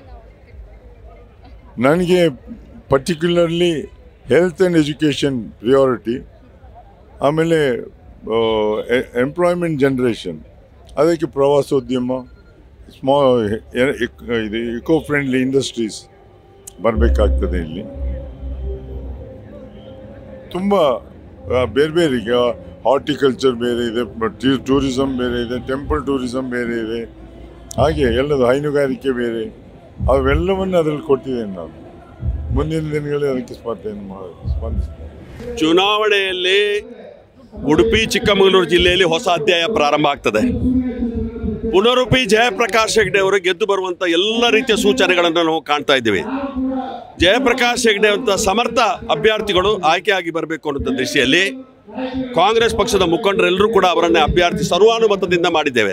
ನನಗೆ particularly health and education priority ಆಮೇಲೆ ಎಂಪ್ಲಾಯ್ಮೆಂಟ್ ಜನ್ರೇಷನ್ ಅದಕ್ಕೆ ಪ್ರವಾಸೋದ್ಯಮ ಸ್ಮಾ ಇದು ಇಕೋ ಫ್ರೆಂಡ್ಲಿ ಇಂಡಸ್ಟ್ರೀಸ್ ಬರಬೇಕಾಗ್ತದೆ ಇಲ್ಲಿ ತುಂಬ ಆ, ಬೇರೆ ಬೇರೆ ಈಗ ಹಾರ್ಟಿಕಲ್ಚರ್ ಬೇರೆ ಇದೆ ಟೂರಿಸಮ್ ಬೇರೆ ಇದೆ ಟೆಂಪಲ್ ಟೂರಿಸಮ್ ಬೇರೆ ಇದೆ ಹಾಗೆ ಎಲ್ಲದು ಹೈನುಗಾರಿಕೆ ಬೇರೆ ಅವೆಲ್ಲವನ್ನು ಅದರಲ್ಲಿ ಕೊಟ್ಟಿದ್ದೇನೆ ನಾನು ಮುಂದಿನ ದಿನಗಳಲ್ಲಿ ಅದಕ್ಕೆ ಸ್ಪರ್ಧೆಯನ್ನು ಮಾಡಿ ಸ್ಪಂದಿಸ್ತೇನೆ ಚುನಾವಣೆಯಲ್ಲಿ ಉಡುಪಿ ಚಿಕ್ಕಮಗಳೂರು ಜಿಲ್ಲೆಯಲ್ಲಿ ಹೊಸ ಅಧ್ಯಾಯ ಪ್ರಾರಂಭ ಆಗ್ತದೆ ಪುನರುಪಿ ಜಯಪ್ರಕಾಶ್ ಹೆಗ್ಡೆ ಅವರು ಗೆದ್ದು ಬರುವಂಥ ಎಲ್ಲ ರೀತಿಯ ಸೂಚನೆಗಳನ್ನು ನಾವು ಕಾಣ್ತಾ ಇದ್ದೀವಿ ಜಯಪ್ರಕಾಶ್ ಹೆಗ್ಡೆ ಅಂತ ಸಮರ್ಥ ಅಭ್ಯರ್ಥಿಗಳು ಆಯ್ಕೆಯಾಗಿ ಬರಬೇಕು ಅನ್ನೋ ದೃಷ್ಟಿಯಲ್ಲಿ ಕಾಂಗ್ರೆಸ್ ಪಕ್ಷದ ಮುಖಂಡರೆಲ್ಲರೂ ಕೂಡ ಅವರನ್ನೇ ಅಭ್ಯರ್ಥಿ ಸರ್ವಾನುಮತದಿಂದ ಮಾಡಿದ್ದೇವೆ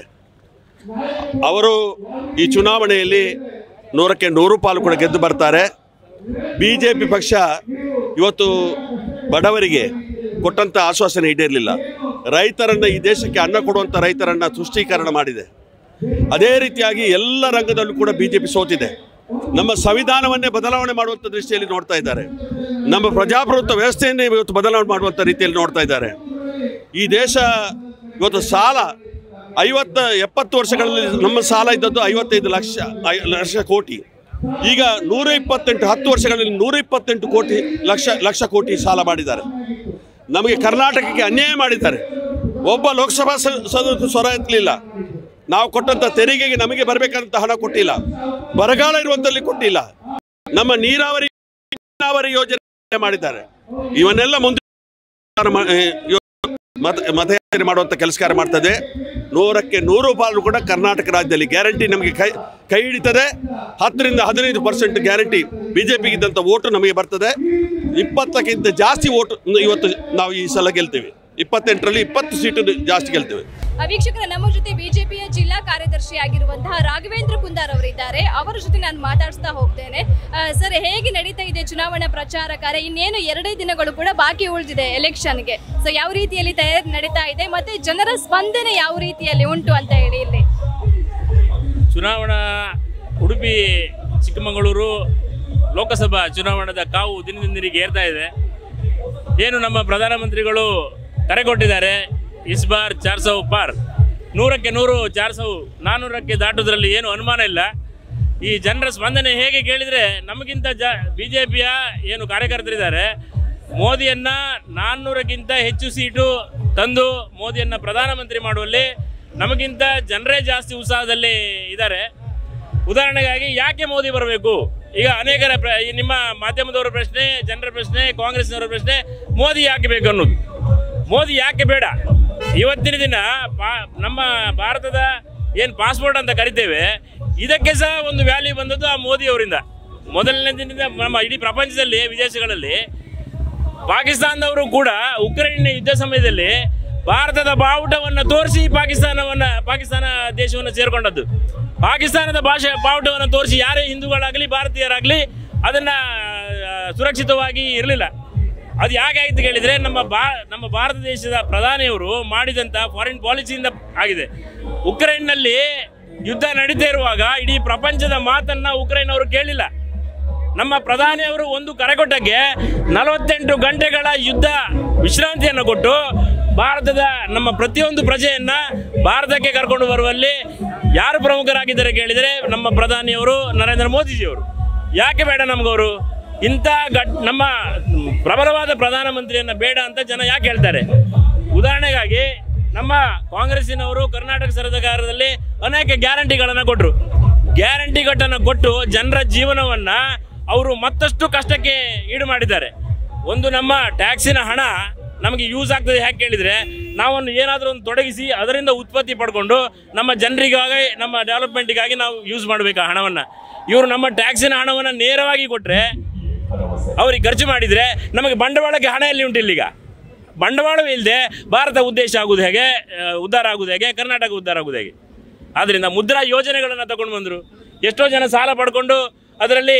ಅವರು ಈ ಚುನಾವಣೆಯಲ್ಲಿ ನೂರಕ್ಕೆ ನೂರು ಪಾಲು ಕೂಡ ಗೆದ್ದು ಬರ್ತಾರೆ ಬಿ ಜೆ ಪಿ ಪಕ್ಷ ಇವತ್ತು ಬಡವರಿಗೆ ಕೊಟ್ಟಂಥ ಆಶ್ವಾಸನೆ ಈಡೇರಲಿಲ್ಲ ರೈತರನ್ನು ಈ ದೇಶಕ್ಕೆ ಅನ್ನ ಕೊಡುವಂಥ ರೈತರನ್ನು ತುಷ್ಟೀಕರಣ ಮಾಡಿದೆ ಅದೇ ರೀತಿಯಾಗಿ ಎಲ್ಲ ರಂಗದಲ್ಲೂ ಕೂಡ ಬಿ ಜೆ ಪಿ ಸೋತಿದೆ ನಮ್ಮ ಸಂವಿಧಾನವನ್ನೇ ಬದಲಾವಣೆ ಮಾಡುವಂಥ ದೃಷ್ಟಿಯಲ್ಲಿ ನೋಡ್ತಾ ಇದ್ದಾರೆ ನಮ್ಮ ಪ್ರಜಾಪ್ರಭುತ್ವ ವ್ಯವಸ್ಥೆಯನ್ನೇ ಇವತ್ತು ಬದಲಾವಣೆ ಮಾಡುವಂಥ ರೀತಿಯಲ್ಲಿ ನೋಡ್ತಾ ಇದ್ದಾರೆ ಈ ದೇಶ ಇವತ್ತು ಸಾಲ ಐವತ್ತ ಎಪ್ಪತ್ತು ವರ್ಷಗಳಲ್ಲಿ ನಮ್ಮ ಸಾಲ ಇದ್ದದ್ದು ಐವತ್ತೈದು ಲಕ್ಷ ಐ- ಲಕ್ಷ ಕೋಟಿ ಈಗ ನೂರ ಇಪ್ಪತ್ತೆಂಟು ಹತ್ತು ವರ್ಷಗಳಲ್ಲಿ ನೂರ ಇಪ್ಪತ್ತೆಂಟು ಕೋಟಿ ಲಕ್ಷ ಲಕ್ಷ ಕೋಟಿ ಸಾಲ ಮಾಡಿದ್ದಾರೆ ನಮಗೆ ಕರ್ನಾಟಕಕ್ಕೆ ಅನ್ಯಾಯ ಮಾಡಿದ್ದಾರೆ ಒಬ್ಬ ಲೋಕಸಭಾ ಸ- ಸದಸ್ಯರು ಸ್ವರ ಎತ್ತಲಿಲ್ಲ ನಾವು ಕೊಟ್ಟಂತ ತೆರಿಗೆಗೆ ನಮಗೆ ಬರಬೇಕಂತ ಹಣ ಕೊಟ್ಟಿಲ್ಲ ಬರಗಾಲ ಇರುವಂತಲ್ಲಿ ಕೊಟ್ಟಿಲ್ಲ ನಮ್ಮ ನೀರಾವರಿ ನೀರಾವರಿ ಯೋಜನೆ ಮಾಡಿದ್ದಾರೆ ಇವನ್ನೆಲ್ಲ ಮುಂದೆ ಮ- ಏ, ಯೋ- ಮತ ಮತಯಾಚನೆ ಮಾಡುವಂಥ ಕೆಲಸ ಕಾರ್ಯ ಮಾಡ್ತದೆ ನೂರಕ್ಕೆ ನೂರು ಪಾಲು ಕೂಡ ಕರ್ನಾಟಕ ರಾಜ್ಯದಲ್ಲಿ ಗ್ಯಾರಂಟಿ ನಮಗೆ ಕೈ ಕೈ ಹಿಡಿತದೆ ಹತ್ತರಿಂದ ಹದಿನೈದು ಪರ್ಸೆಂಟ್ ಗ್ಯಾರಂಟಿ ಬಿ ಜೆ ಪಿಗಿದ್ದಂಥ ಓಟು ನಮಗೆ ಬರ್ತದೆ ಇಪ್ಪತ್ತಕ್ಕಿಂತ ಜಾಸ್ತಿ ಓಟು ಇವತ್ತು ನಾವು ಈ ಸಲ ಗೆಲ್ತೇವೆ ಇಪ್ಪತ್ತೆಂಟರಲ್ಲಿ ಇಪ್ಪತ್ತು ಸೀಟು ಜಾಸ್ತಿ ಗೆಲ್ತೇವೆ ಆ, ವೀಕ್ಷಕರ ನಮ್ಮ ಜೊತೆ ಬಿಜೆಪಿಯ ಜಿಲ್ಲಾ ಕಾರ್ಯದರ್ಶಿ ಆಗಿರುವಂತಹ ರಾಘವೇಂದ್ರ ಕುಂದಾರ್ ಅವರಿದ್ದಾರೆ ಅವರ ಜೊತೆ ನಾನು ಮಾತಾಡಿಸ್ತಾ ಹೋಗ್ತೇನೆ ಆ, ಸರ್ ಹೇಗೆ ನಡೀತಾ ಇದೆ ಚುನಾವಣಾ ಪ್ರಚಾರ ಕಾರ್ಯ ಇನ್ನೇನು ಎರಡೇ ದಿನಗಳು ಕೂಡ ಬಾಕಿ ಉಳಿದಿದೆ ಎಲೆಕ್ಷನ್ಗೆ ಸೊ ಯಾವ ರೀತಿಯಲ್ಲಿ ತಯಾರಿ ನಡೀತಾ ಇದೆ ಮತ್ತೆ ಜನರ ಸ್ಪಂದನೆ ಯಾವ ರೀತಿಯಲ್ಲಿ ಉಂಟು ಅಂತ ಹೇಳಿ ಇಲ್ಲಿ ಚುನಾವಣಾ ಉಡುಪಿ ಚಿಕ್ಕಮಗಳೂರು ಲೋಕಸಭಾ ಚುನಾವಣದ ಕಾವು ದಿನದಿಂದ ದಿನಕ್ಕೆ ಏರ್ತಾ ಇದೆ ಏನು ನಮ್ಮ ಪ್ರಧಾನಮಂತ್ರಿಗಳು ಕರೆ ಕೊಟ್ಟಿದ್ದಾರೆ ಇಸ್ ಬಾರ್ ಚಾರ್ ಸೌ ಪಾರ್ ನೂರಕ್ಕೆ ನೂರು ಚಾರ್ ಸೌ ನಾನ್ನೂರಕ್ಕೆ ದಾಟೋದ್ರಲ್ಲಿ ಏನು ಅನುಮಾನ ಇಲ್ಲ ಈ ಜನರ ಸ್ಪಂದನೆ ಹೇಗೆ ಕೇಳಿದರೆ ನಮಗಿಂತ ಜ ಬಿ ಜೆ ಪಿಯ ಏನು ಕಾರ್ಯಕರ್ತರಿದ್ದಾರೆ ಮೋದಿಯನ್ನ ನಾನ್ನೂರಕ್ಕಿಂತ ಹೆಚ್ಚು ಸೀಟು ತಂದು ಮೋದಿಯನ್ನ ಪ್ರಧಾನಮಂತ್ರಿ ಮಾಡುವಲ್ಲಿ ನಮಗಿಂತ ಜನರೇ ಜಾಸ್ತಿ ಉತ್ಸಾಹದಲ್ಲಿ ಇದ್ದಾರೆ ಉದಾಹರಣೆಗಾಗಿ ಯಾಕೆ ಮೋದಿ ಬರಬೇಕು ಈಗ ಅನೇಕರ ಪ್ರ- ಈ ನಿಮ್ಮ ಮಾಧ್ಯಮದವರ ಪ್ರಶ್ನೆ ಜನರ ಪ್ರಶ್ನೆ ಕಾಂಗ್ರೆಸ್ನವರ ಪ್ರಶ್ನೆ ಮೋದಿ ಯಾಕೆ ಬೇಕು ಅನ್ನೋದು ಮೋದಿ ಯಾಕೆ ಬೇಡ ಇವತ್ತಿನ ದಿನ ಪಾ ನಮ್ಮ ಭಾರತದ ಏನು ಪಾಸ್ಪೋರ್ಟ್ ಅಂತ ಕರಿತೇವೆ ಇದಕ್ಕೆ ಸಹ ಒಂದು ವ್ಯಾಲ್ಯೂ ಬಂದದ್ದು ಆ ಮೋದಿ ಅವರಿಂದ ಮೊದಲನೇ ದಿನದಿಂದ ನಮ್ಮ ಇಡೀ ಪ್ರಪಂಚದಲ್ಲಿ ವಿದೇಶಗಳಲ್ಲಿ ಪಾಕಿಸ್ತಾನದವರು ಕೂಡ ಉಕ್ರೇನ್ ಯುದ್ಧ ಸಮಯದಲ್ಲಿ ಭಾರತದ ಬಾವುಟವನ್ನು ತೋರಿಸಿ ಪಾಕಿಸ್ತಾನವನ್ನ ಪಾಕಿಸ್ತಾನ ದೇಶವನ್ನು ಸೇರ್ಕೊಂಡದ್ದು ಪಾಕಿಸ್ತಾನದ ಭಾಷೆ ಬಾವುಟವನ್ನು ತೋರಿಸಿ ಯಾರೇ ಹಿಂದೂಗಳಾಗಲಿ ಭಾರತೀಯರಾಗಲಿ ಅದನ್ನ ಆ, ಸುರಕ್ಷಿತವಾಗಿ ಇರಲಿಲ್ಲ ಅದು ಯಾಕೆ ಆಯ್ತು ಕೇಳಿದ್ರೆ ನಮ್ಮ ಬಾ ನಮ್ಮ ಭಾರತ ದೇಶದ ಪ್ರಧಾನಿಯವರು ಮಾಡಿದಂಥ ಫಾರಿನ್ ಪಾಲಿಸಿಯಿಂದ ಆಗಿದೆ ಉಕ್ರೇನ್ನಲ್ಲಿ ಯುದ್ಧ ನಡೀತಾ ಇರುವಾಗ ಇಡೀ ಪ್ರಪಂಚದ ಮಾತನ್ನ ಉಕ್ರೇನ್ ಅವರು ಕೇಳಿಲ್ಲ ನಮ್ಮ ಪ್ರಧಾನಿಯವರು ಒಂದು ಕರೆಕೊಟ್ಟಕ್ಕೆ ನಲವತ್ತೆಂಟು ಗಂಟೆಗಳ ಯುದ್ಧ ವಿಶ್ರಾಂತಿಯನ್ನು ಕೊಟ್ಟು ಭಾರತದ ನಮ್ಮ ಪ್ರತಿಯೊಂದು ಪ್ರಜೆಯನ್ನ ಭಾರತಕ್ಕೆ ಕರ್ಕೊಂಡು ಬರುವಲ್ಲಿ ಯಾರು ಪ್ರಮುಖರಾಗಿದ್ದಾರೆ ಕೇಳಿದರೆ ನಮ್ಮ ಪ್ರಧಾನಿಯವರು ನರೇಂದ್ರ ಮೋದಿಜಿಯವರು ಯಾಕೆ ಬೇಡ ನಮಗವರು ಇಂಥ ಘಟ್ ನಮ್ಮ ಪ್ರಬಲವಾದ ಪ್ರಧಾನಮಂತ್ರಿಯನ್ನ ಬೇಡ ಅಂತ ಜನ ಯಾಕೆ ಹೇಳ್ತಾರೆ ಉದಾಹರಣೆಗಾಗಿ ನಮ್ಮ ಕಾಂಗ್ರೆಸ್ಸಿನವರು ಕರ್ನಾಟಕ ಸರ್ಕಾರದಲ್ಲಿ ಅನೇಕ ಗ್ಯಾರಂಟಿಗಳನ್ನು ಕೊಟ್ಟರು ಗ್ಯಾರಂಟಿಗಳನ್ನು ಕೊಟ್ಟು ಜನರ ಜೀವನವನ್ನ ಅವರು ಮತ್ತಷ್ಟು ಕಷ್ಟಕ್ಕೆ ಈಡು ಮಾಡಿದ್ದಾರೆ ಒಂದು ನಮ್ಮ ಟ್ಯಾಕ್ಸಿನ ಹಣ ನಮಗೆ ಯೂಸ್ ಆಗ್ತದೆ ಯಾಕೆ ಕೇಳಿದರೆ ನಾವನ್ನು ಏನಾದರೂ ಒಂದು ತೊಡಗಿಸಿ ಅದರಿಂದ ಉತ್ಪತ್ತಿ ಪಡ್ಕೊಂಡು ನಮ್ಮ ಜನರಿಗಾಗಿ ನಮ್ಮ ಡೆವಲಪ್ಮೆಂಟಿಗಾಗಿ ನಾವು ಯೂಸ್ ಮಾಡಬೇಕು ಆ ಹಣವನ್ನು ಇವರು ನಮ್ಮ ಟ್ಯಾಕ್ಸಿನ ಹಣವನ್ನು ನೇರವಾಗಿ ಕೊಟ್ಟರೆ ಅವ್ರಿಗೆ ಖರ್ಚು ಮಾಡಿದರೆ ನಮಗೆ ಬಂಡವಾಳಕ್ಕೆ ಹಣ ಎಲ್ಲಿ ಉಂಟು ಇಲ್ಲೀಗ ಬಂಡವಾಳವೇ ಇಲ್ಲದೆ ಭಾರತ ಉದ್ದೇಶ ಆಗುವುದು ಹೇಗೆ ಆ, ಉದ್ಧಾರ ಆಗುವುದು ಹೇಗೆ ಕರ್ನಾಟಕ ಉದ್ಧಾರ ಆಗುವುದು ಹೇಗೆ ಆದ್ದರಿಂದ ಮುದ್ರಾ ಯೋಜನೆಗಳನ್ನು ತಗೊಂಡು ಬಂದರು ಎಷ್ಟೋ ಜನ ಸಾಲ ಪಡ್ಕೊಂಡು ಅದರಲ್ಲಿ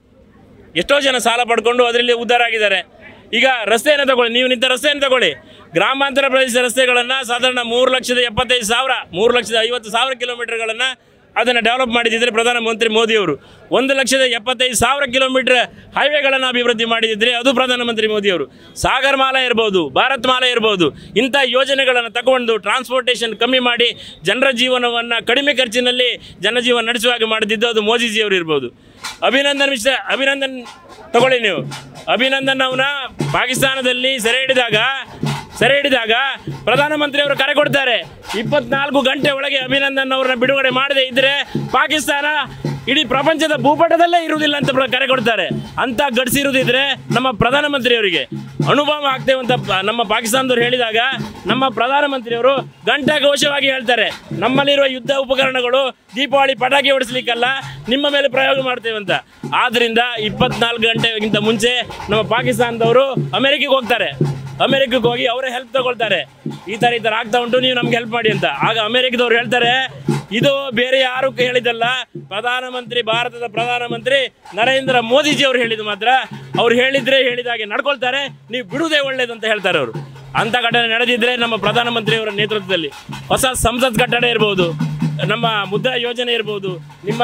ಎಷ್ಟೋ ಜನ ಸಾಲ ಪಡ್ಕೊಂಡು ಅದರಲ್ಲಿ ಉದ್ಧಾರ ಆಗಿದ್ದಾರೆ ಈಗ ರಸ್ತೆಯನ್ನು ತಗೊಳ್ಳಿ ನೀವು ನಿಂತ ರಸ್ತೆಯನ್ನು ತಗೊಳ್ಳಿ ಗ್ರಾಮಾಂತರ ಪ್ರದೇಶ ರಸ್ತೆಗಳನ್ನು ಸಾಧಾರಣ ಮೂರು ಲಕ್ಷದ ಎಪ್ಪತ್ತೈದು ಸಾವಿರ ಮೂರು ಲಕ್ಷದ ಐವತ್ತು ಸಾವಿರ ಕಿಲೋಮೀಟರ್ಗಳನ್ನು ಅದನ್ನು ಡೆವಲಪ್ ಮಾಡಿದಿದ್ರೆ ಪ್ರಧಾನಮಂತ್ರಿ ಮೋದಿಯವರು ಒಂದು ಲಕ್ಷದ ಎಪ್ಪತ್ತೈದು ಸಾವಿರ ಕಿಲೋಮೀಟರ್ ಹೈವೇಗಳನ್ನು ಅಭಿವೃದ್ಧಿ ಮಾಡಿದಿದ್ರೆ ಅದು ಪ್ರಧಾನಮಂತ್ರಿ ಮೋದಿಯವರು ಸಾಗರ್ ಮಾಲಾ ಇರ್ಬೋದು ಭಾರತ್ ಮಾಲಾ ಇರ್ಬೋದು ಇಂಥ ಯೋಜನೆಗಳನ್ನು ತಗೊಂಡು ಟ್ರಾನ್ಸ್ಪೋರ್ಟೇಷನ್ ಕಮ್ಮಿ ಮಾಡಿ ಜನರ ಜೀವನವನ್ನು ಕಡಿಮೆ ಖರ್ಚಿನಲ್ಲಿ ಜನಜೀವನ ನಡೆಸುವ ಹಾಗೆ ಮಾಡಿದ್ದು ಅದು ಮೋದಿಜಿಯವರು ಇರ್ಬೋದು ಅಭಿನಂದನ್ ಮಿಶ್ರ ಅಭಿನಂದನ್ ತಗೊಳ್ಳಿ ನೀವು ಅಭಿನಂದನ್ ಅವನ ಪಾಕಿಸ್ತಾನದಲ್ಲಿ ಸೆರೆ ಹಿಡಿದಾಗ ಸೆರೆ ಹಿಡಿದಾಗ ಪ್ರಧಾನಮಂತ್ರಿ ಅವರು ಕರೆ ಕೊಡ್ತಾರೆ ಇಪ್ಪತ್ನಾಲ್ಕು ಗಂಟೆ ಒಳಗೆ ಅಭಿನಂದನ್ ಅವರನ್ನ ಬಿಡುಗಡೆ ಮಾಡದೇ ಇದ್ರೆ ಪಾಕಿಸ್ತಾನ ಇಡೀ ಪ್ರಪಂಚದ ಭೂಪಟದಲ್ಲೇ ಇರುವುದಿಲ್ಲ ಅಂತ ಪ್ರ- ಕರೆ ಕೊಡ್ತಾರೆ ಅಂತ ಗಡಿಸಿರುವುದಿದ್ರೆ ನಮ್ಮ ಪ್ರಧಾನಮಂತ್ರಿಯವರಿಗೆ ಅನುಭವ ಆಗ್ತೇವೆ ಅಂತ ಪ- ನಮ್ಮ ಪಾಕಿಸ್ತಾನದವ್ರು ಹೇಳಿದಾಗ ನಮ್ಮ ಪ್ರಧಾನಮಂತ್ರಿಯವರು ಘಂಟಾಘೋಷವಾಗಿ ಹೇಳ್ತಾರೆ ನಮ್ಮಲ್ಲಿರುವ ಯುದ್ಧ ಉಪಕರಣಗಳು ದೀಪಾವಳಿ ಪಟಾಕಿ ಹೊಡಿಸ್ಲಿಕ್ಕಲ್ಲ ನಿಮ್ಮ ಮೇಲೆ ಪ್ರಯೋಗ ಮಾಡ್ತೇವೆ ಅಂತ ಆದ್ರಿಂದ ಇಪ್ಪತ್ನಾಲ್ಕು ಗಂಟೆಗಿಂತ ಮುಂಚೆ ನಮ್ಮ ಪಾಕಿಸ್ತಾನದವರು ಅಮೆರಿಕಕ್ಕೆ ಹೋಗ್ತಾರೆ ಅಮೆರಿಕಕ್ಕೆ ಹೋಗಿ ಅವರೇ ಹೆಲ್ಪ್ ತಗೊಳ್ತಾರೆ ಈ ಥರ ಈ ಥರ ಆಗ್ತಾ ಉಂಟು ನೀವು ನಮ್ಗೆ ಹೆಲ್ಪ್ ಮಾಡಿ ಅಂತ ಆಗ ಅಮೆರಿಕದವ್ರು ಹೇಳ್ತಾರೆ ಇದು ಬೇರೆ ಯಾರು ಹೇಳಿದಲ್ಲ ಪ್ರಧಾನಮಂತ್ರಿ ಭಾರತದ ಪ್ರಧಾನಮಂತ್ರಿ ನರೇಂದ್ರ ಮೋದಿಜಿ ಅವರು ಹೇಳಿದ್ದು ಮಾತ್ರ ಅವ್ರು ಹೇಳಿದ್ರೆ ಹೇಳಿದ ಹಾಗೆ ನಡ್ಕೊಳ್ತಾರೆ ನೀವು ಬಿಡುವುದೇ ಒಳ್ಳೇದು ಅಂತ ಹೇಳ್ತಾರೆ ಅವರು ಅಂಥ ಘಟನೆ ನಡೆದಿದ್ರೆ ನಮ್ಮ ಪ್ರಧಾನಮಂತ್ರಿಯವರ ನೇತೃತ್ವದಲ್ಲಿ ಹೊಸ ಸಂಸತ್ ಕಟ್ಟಡ ಇರ್ಬೋದು ನಮ್ಮ ಮುದ್ರಾ ಯೋಜನೆ ಇರ್ಬೋದು ನಿಮ್ಮ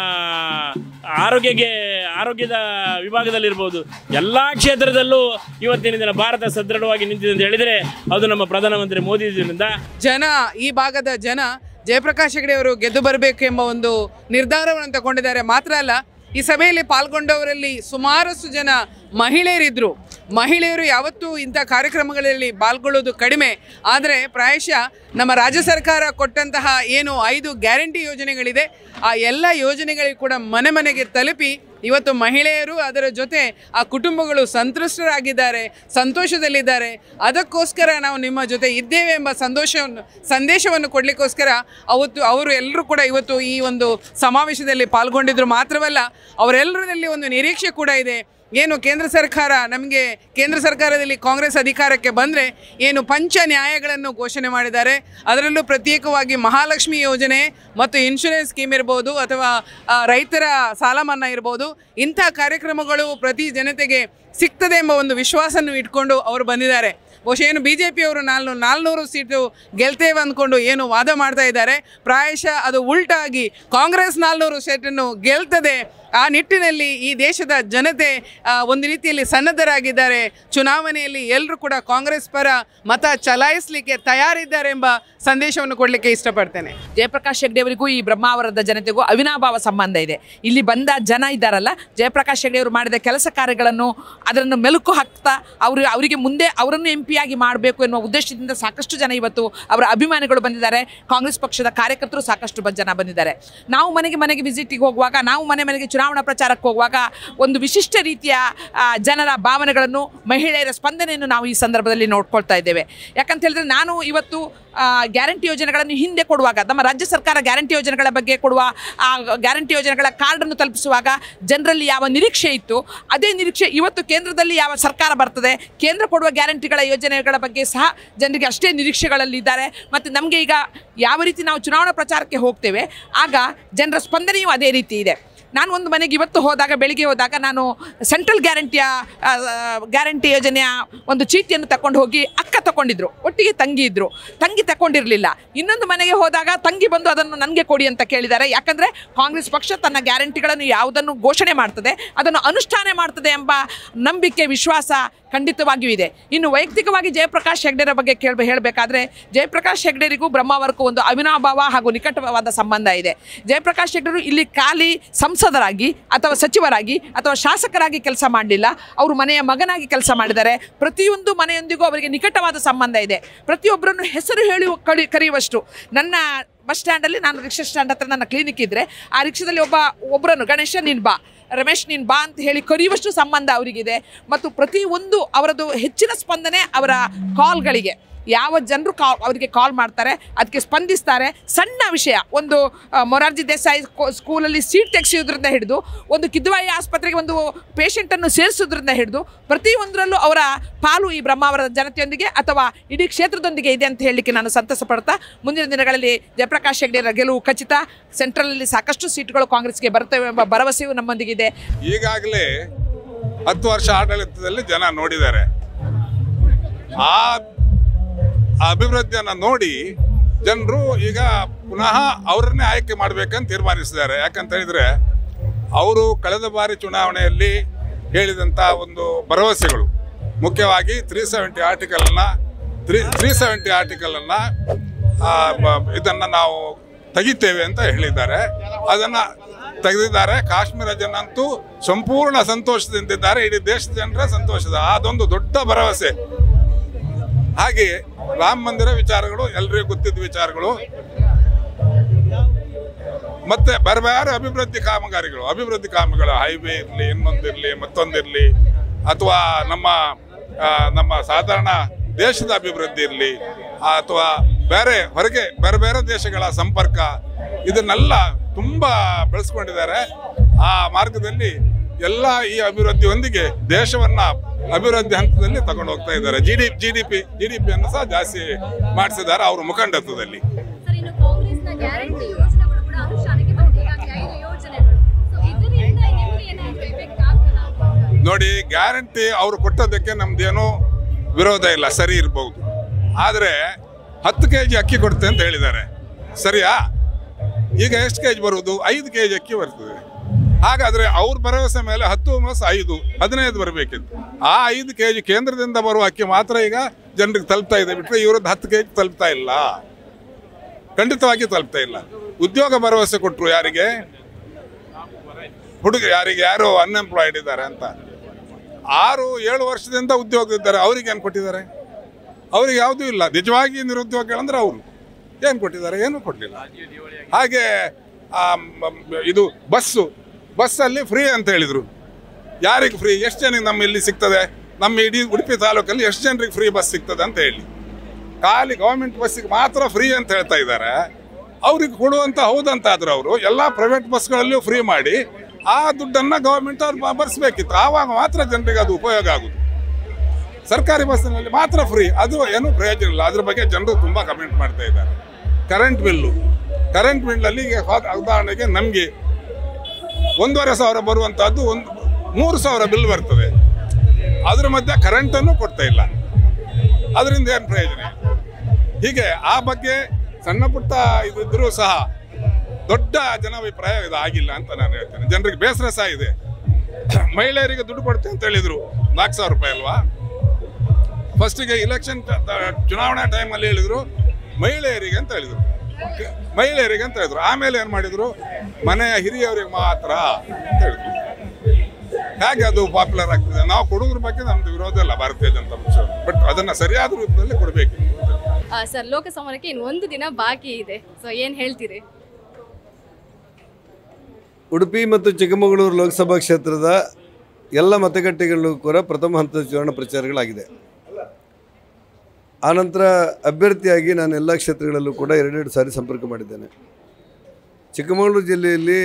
ಆರೋಗ್ಯಕ್ಕೆ ಆರೋಗ್ಯದ ವಿಭಾಗದಲ್ಲಿರ್ಬೋದು ಎಲ್ಲ ಕ್ಷೇತ್ರದಲ್ಲೂ ಇವತ್ತಿನ ದಿನ ಭಾರತ ಸದೃಢವಾಗಿ ನಿಂತಿದೆ ಅಂತ ಹೇಳಿದರೆ ಅದು ನಮ್ಮ ಪ್ರಧಾನಮಂತ್ರಿ ಮೋದಿಜಿಯಿಂದ ಜನ ಈ ಭಾಗದ ಜನ ಜಯಪ್ರಕಾಶ್ ಹೆಗಡೆ ಅವರು ಗೆದ್ದು ಬರಬೇಕು ಎಂಬ ಒಂದು ನಿರ್ಧಾರವನ್ನು ತಗೊಂಡಿದ್ದಾರೆ ಮಾತ್ರ ಅಲ್ಲ ಈ ಸಭೆಯಲ್ಲಿ ಪಾಲ್ಗೊಂಡವರಲ್ಲಿ ಸುಮಾರಷ್ಟು ಜನ ಮಹಿಳೆಯರಿದ್ದರು ಮಹಿಳೆಯರು ಯಾವತ್ತೂ ಇಂಥ ಕಾರ್ಯಕ್ರಮಗಳಲ್ಲಿ ಪಾಲ್ಗೊಳ್ಳೋದು ಕಡಿಮೆ ಆದರೆ ಪ್ರಾಯಶಃ ನಮ್ಮ ರಾಜ್ಯ ಸರ್ಕಾರ ಕೊಟ್ಟಂತಹ ಏನು ಐದು ಗ್ಯಾರಂಟಿ ಯೋಜನೆಗಳಿದೆ ಆ ಎಲ್ಲ ಯೋಜನೆಗಳಿಗೆ ಕೂಡ ಮನೆ ಮನೆಗೆ ತಲುಪಿ ಇವತ್ತು ಮಹಿಳೆಯರು ಅದರ ಜೊತೆ ಆ ಕುಟುಂಬಗಳು ಸಂತೃಷ್ಟರಾಗಿದ್ದಾರೆ ಸಂತೋಷದಲ್ಲಿದ್ದಾರೆ ಅದಕ್ಕೋಸ್ಕರ ನಾವು ನಿಮ್ಮ ಜೊತೆ ಇದ್ದೇವೆ ಎಂಬ ಸಂತೋಷವನ್ನು ಸಂದೇಶವನ್ನು ಕೊಡಲಿಕ್ಕೋಸ್ಕರ ಅವತ್ತು ಅವರು ಎಲ್ಲರೂ ಕೂಡ ಇವತ್ತು ಈ ಒಂದು ಸಮಾವೇಶದಲ್ಲಿ ಪಾಲ್ಗೊಂಡಿದ್ರು ಮಾತ್ರವಲ್ಲ ಅವರೆಲ್ಲರಲ್ಲಿ ಒಂದು ನಿರೀಕ್ಷೆ ಕೂಡ ಇದೆ ಏನು ಕೇಂದ್ರ ಸರ್ಕಾರ ನಮಗೆ ಕೇಂದ್ರ ಸರ್ಕಾರದಲ್ಲಿ ಕಾಂಗ್ರೆಸ್ ಅಧಿಕಾರಕ್ಕೆ ಬಂದರೆ ಏನು ಪಂಚ ನ್ಯಾಯಗಳನ್ನು ಘೋಷಣೆ ಮಾಡಿದ್ದಾರೆ ಅದರಲ್ಲೂ ಪ್ರತ್ಯೇಕವಾಗಿ ಮಹಾಲಕ್ಷ್ಮಿ ಯೋಜನೆ ಮತ್ತು ಇನ್ಶೂರೆನ್ಸ್ ಸ್ಕೀಮ್ ಇರ್ಬೋದು ಅಥವಾ ಆ, ರೈತರ ಸಾಲ ಮನ್ನಾ ಇರ್ಬೋದು ಇಂಥ ಕಾರ್ಯಕ್ರಮಗಳು ಪ್ರತಿ ಜನತೆಗೆ ಸಿಗ್ತದೆ ಎಂಬ ಒಂದು ವಿಶ್ವಾಸವನ್ನು ಇಟ್ಕೊಂಡು ಅವರು ಬಂದಿದ್ದಾರೆ ಬಹುಶಃ ಏನು ಬಿ ಜೆ ಪಿಯವರು ನಾಲ್ನು ನಾಲ್ನೂರು ಸೀಟು ಗೆಲ್ತೇವೆ ಅಂದ್ಕೊಂಡು ಏನು ವಾದ ಮಾಡ್ತಾ ಇದ್ದಾರೆ ಪ್ರಾಯಶಃ ಅದು ಉಲ್ಟಾಗಿ ಕಾಂಗ್ರೆಸ್ ನಾಲ್ನೂರು ಸೀಟನ್ನು ಗೆಲ್ತದೆ ಆ ನಿಟ್ಟಿನಲ್ಲಿ ಈ ದೇಶದ ಜನತೆ ಆ, ಒಂದು ರೀತಿಯಲ್ಲಿ ಸನ್ನದ್ಧರಾಗಿದ್ದಾರೆ ಚುನಾವಣೆಯಲ್ಲಿ ಎಲ್ಲರೂ ಕೂಡ ಕಾಂಗ್ರೆಸ್ ಪರ ಮತ ಚಲಾಯಿಸಲಿಕ್ಕೆ ತಯಾರಿದ್ದಾರೆ ಎಂಬ ಸಂದೇಶವನ್ನು ಕೊಡಲಿಕ್ಕೆ ಇಷ್ಟಪಡ್ತೇನೆ ಜಯಪ್ರಕಾಶ್ ಹೆಗ್ಡೆ ಅವರಿಗೂ ಈ ಬ್ರಹ್ಮಾವರದ ಜನತೆಗೂ ಅವಿನಾಭಾವ ಸಂಬಂಧ ಇದೆ ಇಲ್ಲಿ ಬಂದ ಜನ ಇದ್ದಾರಲ್ಲ ಜಯಪ್ರಕಾಶ್ ಹೆಗ್ಡೆ ಅವರು ಮಾಡಿದ ಕೆಲಸ ಕಾರ್ಯಗಳನ್ನು ಅದನ್ನು ಮೆಲುಕು ಹಾಕ್ತಾ ಅವರು ಅವರಿಗೆ ಮುಂದೆ ಅವರನ್ನು ಎಂ ಪಿಯಾಗಿ ಮಾಡಬೇಕು ಎನ್ನುವ ಉದ್ದೇಶದಿಂದ ಸಾಕಷ್ಟು ಜನ ಇವತ್ತು ಅವರ ಅಭಿಮಾನಿಗಳು ಬಂದಿದ್ದಾರೆ ಕಾಂಗ್ರೆಸ್ ಪಕ್ಷದ ಕಾರ್ಯಕರ್ತರು ಸಾಕಷ್ಟು ಬ- ಜನ ಬಂದಿದ್ದಾರೆ ನಾವು ಮನೆಗೆ ಮನೆಗೆ ವಿಸಿಟಿಗೆ ಹೋಗುವಾಗ ನಾವು ಮನೆ ಮನೆಗೆ ಚುನಾವಣೆ ಚುನಾವಣಾ ಪ್ರಚಾರಕ್ಕೆ ಹೋಗುವಾಗ ಒಂದು ವಿಶಿಷ್ಟ ರೀತಿಯ ಆ, ಜನರ ಭಾವನೆಗಳನ್ನು ಮಹಿಳೆಯರ ಸ್ಪಂದನೆಯನ್ನು ನಾವು ಈ ಸಂದರ್ಭದಲ್ಲಿ ನೋಡ್ಕೊಳ್ತಾ ಇದ್ದೇವೆ ಯಾಕಂತ ಹೇಳಿದ್ರೆ ನಾನು ಇವತ್ತು ಆ, ಗ್ಯಾರಂಟಿ ಯೋಜನೆಗಳನ್ನು ಹಿಂದೆ ಕೊಡುವಾಗ ನಮ್ಮ ರಾಜ್ಯ ಸರ್ಕಾರ ಗ್ಯಾರಂಟಿ ಯೋಜನೆಗಳ ಬಗ್ಗೆ ಕೊಡುವ ಆ ಗ್ಯಾರಂಟಿ ಯೋಜನೆಗಳ ಕಾರ್ಡನ್ನು ತಲುಪಿಸುವಾಗ ಜನರಲ್ಲಿ ಯಾವ ನಿರೀಕ್ಷೆ ಇತ್ತು ಅದೇ ನಿರೀಕ್ಷೆ ಇವತ್ತು ಕೇಂದ್ರದಲ್ಲಿ ಯಾವ ಸರ್ಕಾರ ಬರ್ತದೆ ಕೇಂದ್ರ ಕೊಡುವ ಗ್ಯಾರಂಟಿಗಳ ಯೋಜನೆಗಳ ಬಗ್ಗೆ ಸಹ ಜನರಿಗೆ ಅಷ್ಟೇ ನಿರೀಕ್ಷೆಗಳಲ್ಲಿದ್ದಾರೆ ಮತ್ತು ನಮಗೆ ಈಗ ಯಾವ ರೀತಿ ನಾವು ಚುನಾವಣಾ ಪ್ರಚಾರಕ್ಕೆ ಹೋಗ್ತೇವೆ ಆಗ ಜನರ ಸ್ಪಂದನೆಯೂ ಅದೇ ರೀತಿ ಇದೆ ನಾನು ಒಂದು ಮನೆಗೆ ಇವತ್ತು ಹೋದಾಗ ಬೆಳಿಗ್ಗೆ ಹೋದಾಗ ನಾನು ಸೆಂಟ್ರಲ್ ಗ್ಯಾರಂಟಿಯ ಆ, ಗ್ಯಾರಂಟಿ ಯೋಜನೆಯ ಒಂದು ಚೀಟಿಯನ್ನು ತಕೊಂಡು ಹೋಗಿ ಅಕ್ಕ ತಗೊಂಡಿದ್ರು ಒಟ್ಟಿಗೆ ತಂಗಿ ಇದ್ರು ತಂಗಿ ತಗೊಂಡಿರಲಿಲ್ಲ ಇನ್ನೊಂದು ಮನೆಗೆ ಹೋದಾಗ ತಂಗಿ ಬಂದು ಅದನ್ನು ನನಗೆ ಕೊಡಿ ಅಂತ ಕೇಳಿದ್ದಾರೆ ಯಾಕಂದರೆ ಕಾಂಗ್ರೆಸ್ ಪಕ್ಷ ತನ್ನ ಗ್ಯಾರಂಟಿಗಳನ್ನು ಯಾವುದನ್ನು ಘೋಷಣೆ ಮಾಡ್ತದೆ ಅದನ್ನು ಅನುಷ್ಠಾನ ಮಾಡ್ತದೆ ಎಂಬ ನಂಬಿಕೆ ವಿಶ್ವಾಸ ಖಂಡಿತವಾಗಿಯೂ ಇದೆ ಇನ್ನು ವೈಯಕ್ತಿಕವಾಗಿ ಜಯಪ್ರಕಾಶ್ ಹೆಗ್ಡೆರ ಬಗ್ಗೆ ಕೇಳ ಹೇಳಬೇಕಾದ್ರೆ ಜಯಪ್ರಕಾಶ್ ಹೆಗ್ಡೆರಿಗೂ ಬ್ರಹ್ಮಾವರಕ್ಕೂ ಒಂದು ಅವಿನಾಭಾವ ಹಾಗೂ ನಿಕಟವಾದ ಸಂಬಂಧ ಇದೆ ಜಯಪ್ರಕಾಶ್ ಹೆಗ್ಡೆರು ಇಲ್ಲಿ ಖಾಲಿ ಸಂಸದರಾಗಿ ಅಥವಾ ಸಚಿವರಾಗಿ ಅಥವಾ ಶಾಸಕರಾಗಿ ಕೆಲಸ ಮಾಡಲಿಲ್ಲ ಅವರು ಮನೆಯ ಮಗನಾಗಿ ಕೆಲಸ ಮಾಡಿದ್ದಾರೆ ಪ್ರತಿಯೊಂದು ಮನೆಯೊಂದಿಗೂ ಅವರಿಗೆ ನಿಕಟವಾದ ಸಂಬಂಧ ಇದೆ ಪ್ರತಿಯೊಬ್ಬರನ್ನು ಹೆಸರು ಹೇಳಿ ಕಳಿ ಕರೆಯುವಷ್ಟು ನನ್ನ ಬಸ್ ಸ್ಟ್ಯಾಂಡಲ್ಲಿ ನಾನು ರಿಕ್ಷಾ ಸ್ಟ್ಯಾಂಡ್ ಹತ್ರ ನನ್ನ ಕ್ಲಿನಿಕ್ ಇದ್ದರೆ ಆ ರಿಕ್ಷಾದಲ್ಲಿ ಒಬ್ಬ ಒಬ್ಬರನ್ನು ಗಣೇಶ ನೀನು ಬಾ ರಮೇಶ್ ನೀನು ಬಾ ಅಂತ ಹೇಳಿ ಕರೆಯುವಷ್ಟು ಸಂಬಂಧ ಅವರಿಗಿದೆ ಮತ್ತು ಪ್ರತಿಯೊಂದು ಅವರದ್ದು ಹೆಚ್ಚಿನ ಸ್ಪಂದನೆ ಅವರ ಕಾಲ್ಗಳಿಗೆ ಯಾವ ಜನರು ಕಾಲ್ ಅವರಿಗೆ ಕಾಲ್ ಮಾಡ್ತಾರೆ ಅದಕ್ಕೆ ಸ್ಪಂದಿಸ್ತಾರೆ ಸಣ್ಣ ವಿಷಯ ಒಂದು ಆ, ಮೊರಾರ್ಜಿ ದೇಸಾಯಿ ಕೋ- ಸ್ಕೂಲಲ್ಲಿ ಸೀಟ್ ತೆಗೆಸೋದ್ರಿಂದ ಹಿಡಿದು ಒಂದು ಕಿದ್ವಾಯಿ ಆಸ್ಪತ್ರೆಗೆ ಒಂದು ಪೇಷಂಟನ್ನು ಸೇರಿಸೋದ್ರಿಂದ ಹಿಡಿದು ಪ್ರತಿಯೊಂದರಲ್ಲೂ ಅವರ ಪಾಲು ಈ ಬ್ರಹ್ಮಾವರದ ಜನತೆಯೊಂದಿಗೆ ಅಥವಾ ಇಡೀ ಕ್ಷೇತ್ರದೊಂದಿಗೆ ಇದೆ ಅಂತ ಹೇಳಲಿಕ್ಕೆ ನಾನು ಸಂತಸ ಪಡ್ತಾ ಮುಂದಿನ ದಿನಗಳಲ್ಲಿ ಜಯಪ್ರಕಾಶ್ ಹೆಗ್ಡೆರ ಗೆಲುವು ಖಚಿತ ಸೆಂಟ್ರಲಲ್ಲಿ ಸಾಕಷ್ಟು ಸೀಟ್ಗಳು ಕಾಂಗ್ರೆಸ್ಗೆ ಬರ್ತವೆ ಎಂಬ ಭರವಸೆಯೂ ನಮ್ಮೊಂದಿಗಿದೆ ಈಗಾಗಲೇ ಹತ್ತು ವರ್ಷ ಆಡಳಿತದಲ್ಲಿ ಜನ ನೋಡಿದ್ದಾರೆ ಆ ಅಭಿವೃದ್ಧಿಯನ್ನು ನೋಡಿ ಜನರು ಈಗ ಪುನಃ ಅವರನ್ನೇ ಆಯ್ಕೆ ಮಾಡಬೇಕಂತ ತೀರ್ಮಾನಿಸಿದ್ದಾರೆ ಯಾಕಂತ ಹೇಳಿದ್ರೆ ಅವರು ಕಳೆದ ಬಾರಿ ಚುನಾವಣೆಯಲ್ಲಿ ಹೇಳಿದಂಥ ಒಂದು ಭರವಸೆಗಳು ಮುಖ್ಯವಾಗಿ ತ್ರೀ ಸೆವೆಂಟಿ ಆರ್ಟಿಕಲನ್ನು ತ್ರೀ ತ್ರೀ ಸೆವೆಂಟಿ ಆರ್ಟಿಕಲನ್ನು ಇದನ್ನು ನಾವು ತೆಗಿತೇವೆ ಅಂತ ಹೇಳಿದ್ದಾರೆ ಅದನ್ನು ತೆಗೆದಿದ್ದಾರೆ ಕಾಶ್ಮೀರ ಜನ ಅಂತೂ ಸಂಪೂರ್ಣ ಸಂತೋಷದಿಂದಿದ್ದಾರೆ ಇಡೀ ದೇಶದ ಜನರ ಸಂತೋಷದ ಅದೊಂದು ದೊಡ್ಡ ಭರವಸೆ ಹಾಗೆ ರಾಮ ಮಂದಿರ ವಿಚಾರಗಳು ಎಲ್ರಿಗೂ ಗೊತ್ತಿದ್ದ ವಿಚಾರಗಳು ಮತ್ತೆ ಬೇರೆ ಬೇರೆ ಅಭಿವೃದ್ಧಿ ಕಾಮಗಾರಿಗಳು ಅಭಿವೃದ್ಧಿ ಕಾಮಗಳು ಹೈವೇ ಇರಲಿ ಇನ್ನೊಂದಿರಲಿ ಮತ್ತೊಂದಿರಲಿ ಅಥವಾ ನಮ್ಮ ಆ, ನಮ್ಮ ಸಾಧಾರಣ ದೇಶದ ಅಭಿವೃದ್ಧಿ ಇರಲಿ ಅಥವಾ ಬೇರೆ ಹೊರಗೆ ಬೇರೆ ಬೇರೆ ದೇಶಗಳ ಸಂಪರ್ಕ ಇದನ್ನೆಲ್ಲ ತುಂಬ ಬೆಳೆಸ್ಕೊಂಡಿದ್ದಾರೆ ಆ ಮಾರ್ಗದಲ್ಲಿ ಎಲ್ಲ ಈ ಅಭಿವೃದ್ಧಿಯೊಂದಿಗೆ ದೇಶವನ್ನ ಅಭಿವೃದ್ಧಿ ಹಂತದಲ್ಲಿ ತಗೊಂಡು ಹೋಗ್ತಾ ಇದ್ದಾರೆ G D G D P G D ಪಿಯನ್ನು ಸಹ ಜಾಸ್ತಿ ಮಾಡಿಸಿದ್ದಾರೆ ಅವ್ರ ಮುಖಂಡತ್ವದಲ್ಲಿ ಸರ್ ಇನ್ನು ಕಾಂಗ್ರೆಸ್ನ ಗ್ಯಾರಂಟಿ ಯೋಜನೆಗಳು ಕೂಡ ಅನುಷ್ಠಾನಕ್ಕೆ ಬಂದಿದೆ ಈಗಾಗಲೇ ಐದು ಯೋಜನೆಗಳು ಸೊ ಇದರಿಂದ ನಿಮ್ಗೆ ಏನಾದ್ರು ಎಫೆಕ್ಟ್ ಆಗ್ತದಾ ನೋಡಿ ಗ್ಯಾರಂಟಿ ಅವರು ಕೊಟ್ಟದಕ್ಕೆ ನಮ್ದೇನು ವಿರೋಧ ಇಲ್ಲ ಸರಿ ಇರ್ಬೋದು ಆದರೆ ಹತ್ತು ಕೆ ಜಿ ಅಕ್ಕಿ ಕೊಡ್ತೆ ಅಂತ ಹೇಳಿದ್ದಾರೆ ಸರಿಯಾ ಈಗ ಎಷ್ಟು ಕೆ ಜಿ ಬರುವುದು ಐದು ಕೆ ಜಿ ಅಕ್ಕಿ ಬರ್ತದೆ ಹಾಗಾದ್ರೆ ಅವ್ರ ಭರವಸೆ ಮೇಲೆ ಹತ್ತು ಮಾಸ ಐದು ಹದಿನೈದು ಬರಬೇಕಿತ್ತು ಆ ಐದು ಕೆ ಜಿ ಕೇಂದ್ರದಿಂದ ಬರುವ ಅಕ್ಕಿ ಮಾತ್ರ ಈಗ ಜನರಿಗೆ ತಲುಪ್ತಾ ಇದೆ ಬಿಟ್ಟರೆ ಇವ್ರದ್ದು ಹತ್ತು ಕೆ ಜಿ ತಲುಪ್ತಾ ಇಲ್ಲ ಖಂಡಿತವಾಗಿ ತಲುಪ್ತಾ ಇಲ್ಲ ಉದ್ಯೋಗ ಭರವಸೆ ಕೊಟ್ಟರು ಯಾರಿಗೆ ಹುಡುಗ ಯಾರಿಗೆ ಯಾರು ಅನ್ಎಂಪ್ಲಾಯ್ಡ್ ಇದ್ದಾರೆ ಅಂತ ಆರು ಏಳು ವರ್ಷದಿಂದ ಉದ್ಯೋಗ ಇದ್ದಾರೆ ಅವ್ರಿಗೆ ಏನು ಕೊಟ್ಟಿದ್ದಾರೆ ಅವ್ರಿಗೆ ಯಾವುದೂ ಇಲ್ಲ ನಿಜವಾಗಿ ನಿರುದ್ಯೋಗಿಗಳಂದ್ರೆ ಅವರು ಏನು ಕೊಟ್ಟಿದ್ದಾರೆ ಏನೂ ಕೊಡಲಿಲ್ಲ ಹಾಗೆ ಆ, ಮ್, ಇದು ಬಸ್ಸು ಬಸ್ಸಲ್ಲಿ ಫ್ರೀ ಅಂತ ಹೇಳಿದರು ಯಾರಿಗೆ ಫ್ರೀ ಎಷ್ಟು ಜನಕ್ಕೆ ನಮ್ಮ ಇಲ್ಲಿ ಸಿಗ್ತದೆ ನಮ್ಮ ಇಡೀ ಉಡುಪಿ ತಾಲೂಕಲ್ಲಿ ಎಷ್ಟು ಜನರಿಗೆ ಫ್ರೀ ಬಸ್ ಸಿಗ್ತದೆ ಅಂತ ಹೇಳಿ ಖಾಲಿ ಗೌರ್ಮೆಂಟ್ ಬಸ್ಸಿಗೆ ಮಾತ್ರ ಫ್ರೀ ಅಂತ ಹೇಳ್ತಾ ಇದ್ದಾರೆ ಅವ್ರಿಗೆ ಕೊಡುವಂತ ಹೌದಂತ ಆದ್ರೆ ಅವರು ಎಲ್ಲ ಪ್ರೈವೇಟ್ ಬಸ್ಗಳಲ್ಲೂ ಫ್ರೀ ಮಾಡಿ ಆ ದುಡ್ಡನ್ನು ಗೌರ್ಮೆಂಟ್ ಅವ್ರು ಬ- ಭರಿಸ್ಬೇಕಿತ್ತು ಆವಾಗ ಮಾತ್ರ ಜನರಿಗೆ ಅದು ಉಪಯೋಗ ಆಗುದು ಸರ್ಕಾರಿ ಬಸ್ಸಿನಲ್ಲಿ ಮಾತ್ರ ಫ್ರೀ ಅದು ಏನು ಪ್ರಯೋಜನ ಇಲ್ಲ ಅದ್ರ ಬಗ್ಗೆ ಜನರು ತುಂಬ ಕಮೆಂಟ್ ಮಾಡ್ತಾ ಇದ್ದಾರೆ ಕರೆಂಟ್ ಬಿಲ್ಲು ಕರೆಂಟ್ ಬಿಲ್ಲಲ್ಲಿ ಈಗ ಹೋ- ಉದಾಹರಣೆಗೆ ನಮಗೆ ಒಂದೂವರೆ ಸಾವಿರ ಬರುವಂತಹದ್ದು ಒಂದು ಮೂರು ಸಾವಿರ ಬಿಲ್ ಬರ್ತದೆ ಅದ್ರ ಮಧ್ಯೆ ಕರೆಂಟನ್ನು ಕೊಡ್ತಾ ಇಲ್ಲ ಅದರಿಂದ ಏನು ಪ್ರಯೋಜನ ಇಲ್ಲ. ಹೀಗೆ ಆ ಬಗ್ಗೆ ಸಣ್ಣ ಪುಟ್ಟ ಇದ್ರೂ ಸಹ ದೊಡ್ಡ ಜನಾಭಿಪ್ರಾಯ ಇದು ಆಗಿಲ್ಲ ಅಂತ ನಾನು ಹೇಳ್ತೇನೆ ಜನರಿಗೆ ಬೇಸರ ಸಹ ಇದೆ ಮಹಿಳೆಯರಿಗೆ ದುಡ್ಡು ಕೊಡ್ತೇವೆ ಅಂತ ಹೇಳಿದ್ರು ನಾಲ್ಕು ಸಾವಿರ ರೂಪಾಯಿ ಅಲ್ವಾ ಫಸ್ಟಿಗೆ ಇಲೆಕ್ಷನ್ ಚುನಾವಣಾ ಟೈಮಲ್ಲಿ ಹೇಳಿದ್ರು ಮಹಿಳೆಯರಿಗೆ ಅಂತ ಹೇಳಿದ್ರು ಮಹಿಳೆಯರಿಗೆ ಅಂತ ಹೇಳಿದ್ರು ಆಮೇಲೆ ಏನು ಮಾಡಿದ್ರು ಮನೆಯ ಹಿರಿಯವರಿಗೆ ಮಾತ್ರ ಅಂತ ಹೇಳಿದ್ರು ಹೇಗೆ ಅದು ಪಾಪ್ಯುಲರ್ ಆಗ್ತದೆ ನಾವು ಕೊಡೋದ್ರ ಬಗ್ಗೆ ನಮ್ದು ವಿರೋಧ ಇಲ್ಲ ಭಾರತೀಯ ಜನತಾ ಪಕ್ಷ ಬಟ್ ಅದನ್ನ ಸರಿಯಾದ ರೂಪದಲ್ಲಿ ಕೊಡಬೇಕು ಆ, ಸರ್ ಲೋಕಸಮರಕ್ಕೆ ಇನ್ನು ಒಂದು ದಿನ ಬಾಕಿ ಇದೆ ಸೊ ಏನ್ ಹೇಳ್ತೀರಿ ಉಡುಪಿ ಮತ್ತು ಚಿಕ್ಕಮಗಳೂರು ಲೋಕಸಭಾ ಕ್ಷೇತ್ರದ ಎಲ್ಲ ಮತಗಟ್ಟೆಗಳಲ್ಲೂ ಕೂಡ ಪ್ರಥಮ ಹಂತದ ಚುನಾವಣಾ ಪ್ರಚಾರಗಳಾಗಿದೆ ಆನಂತರ ಅಭ್ಯರ್ಥಿಯಾಗಿ ನಾನು ಎಲ್ಲ ಕ್ಷೇತ್ರಗಳಲ್ಲೂ ಕೂಡ ಎರಡೆರಡು ಸಾರಿ ಸಂಪರ್ಕ ಮಾಡಿದ್ದೇನೆ ಚಿಕ್ಕಮಗಳೂರು ಜಿಲ್ಲೆಯಲ್ಲಿ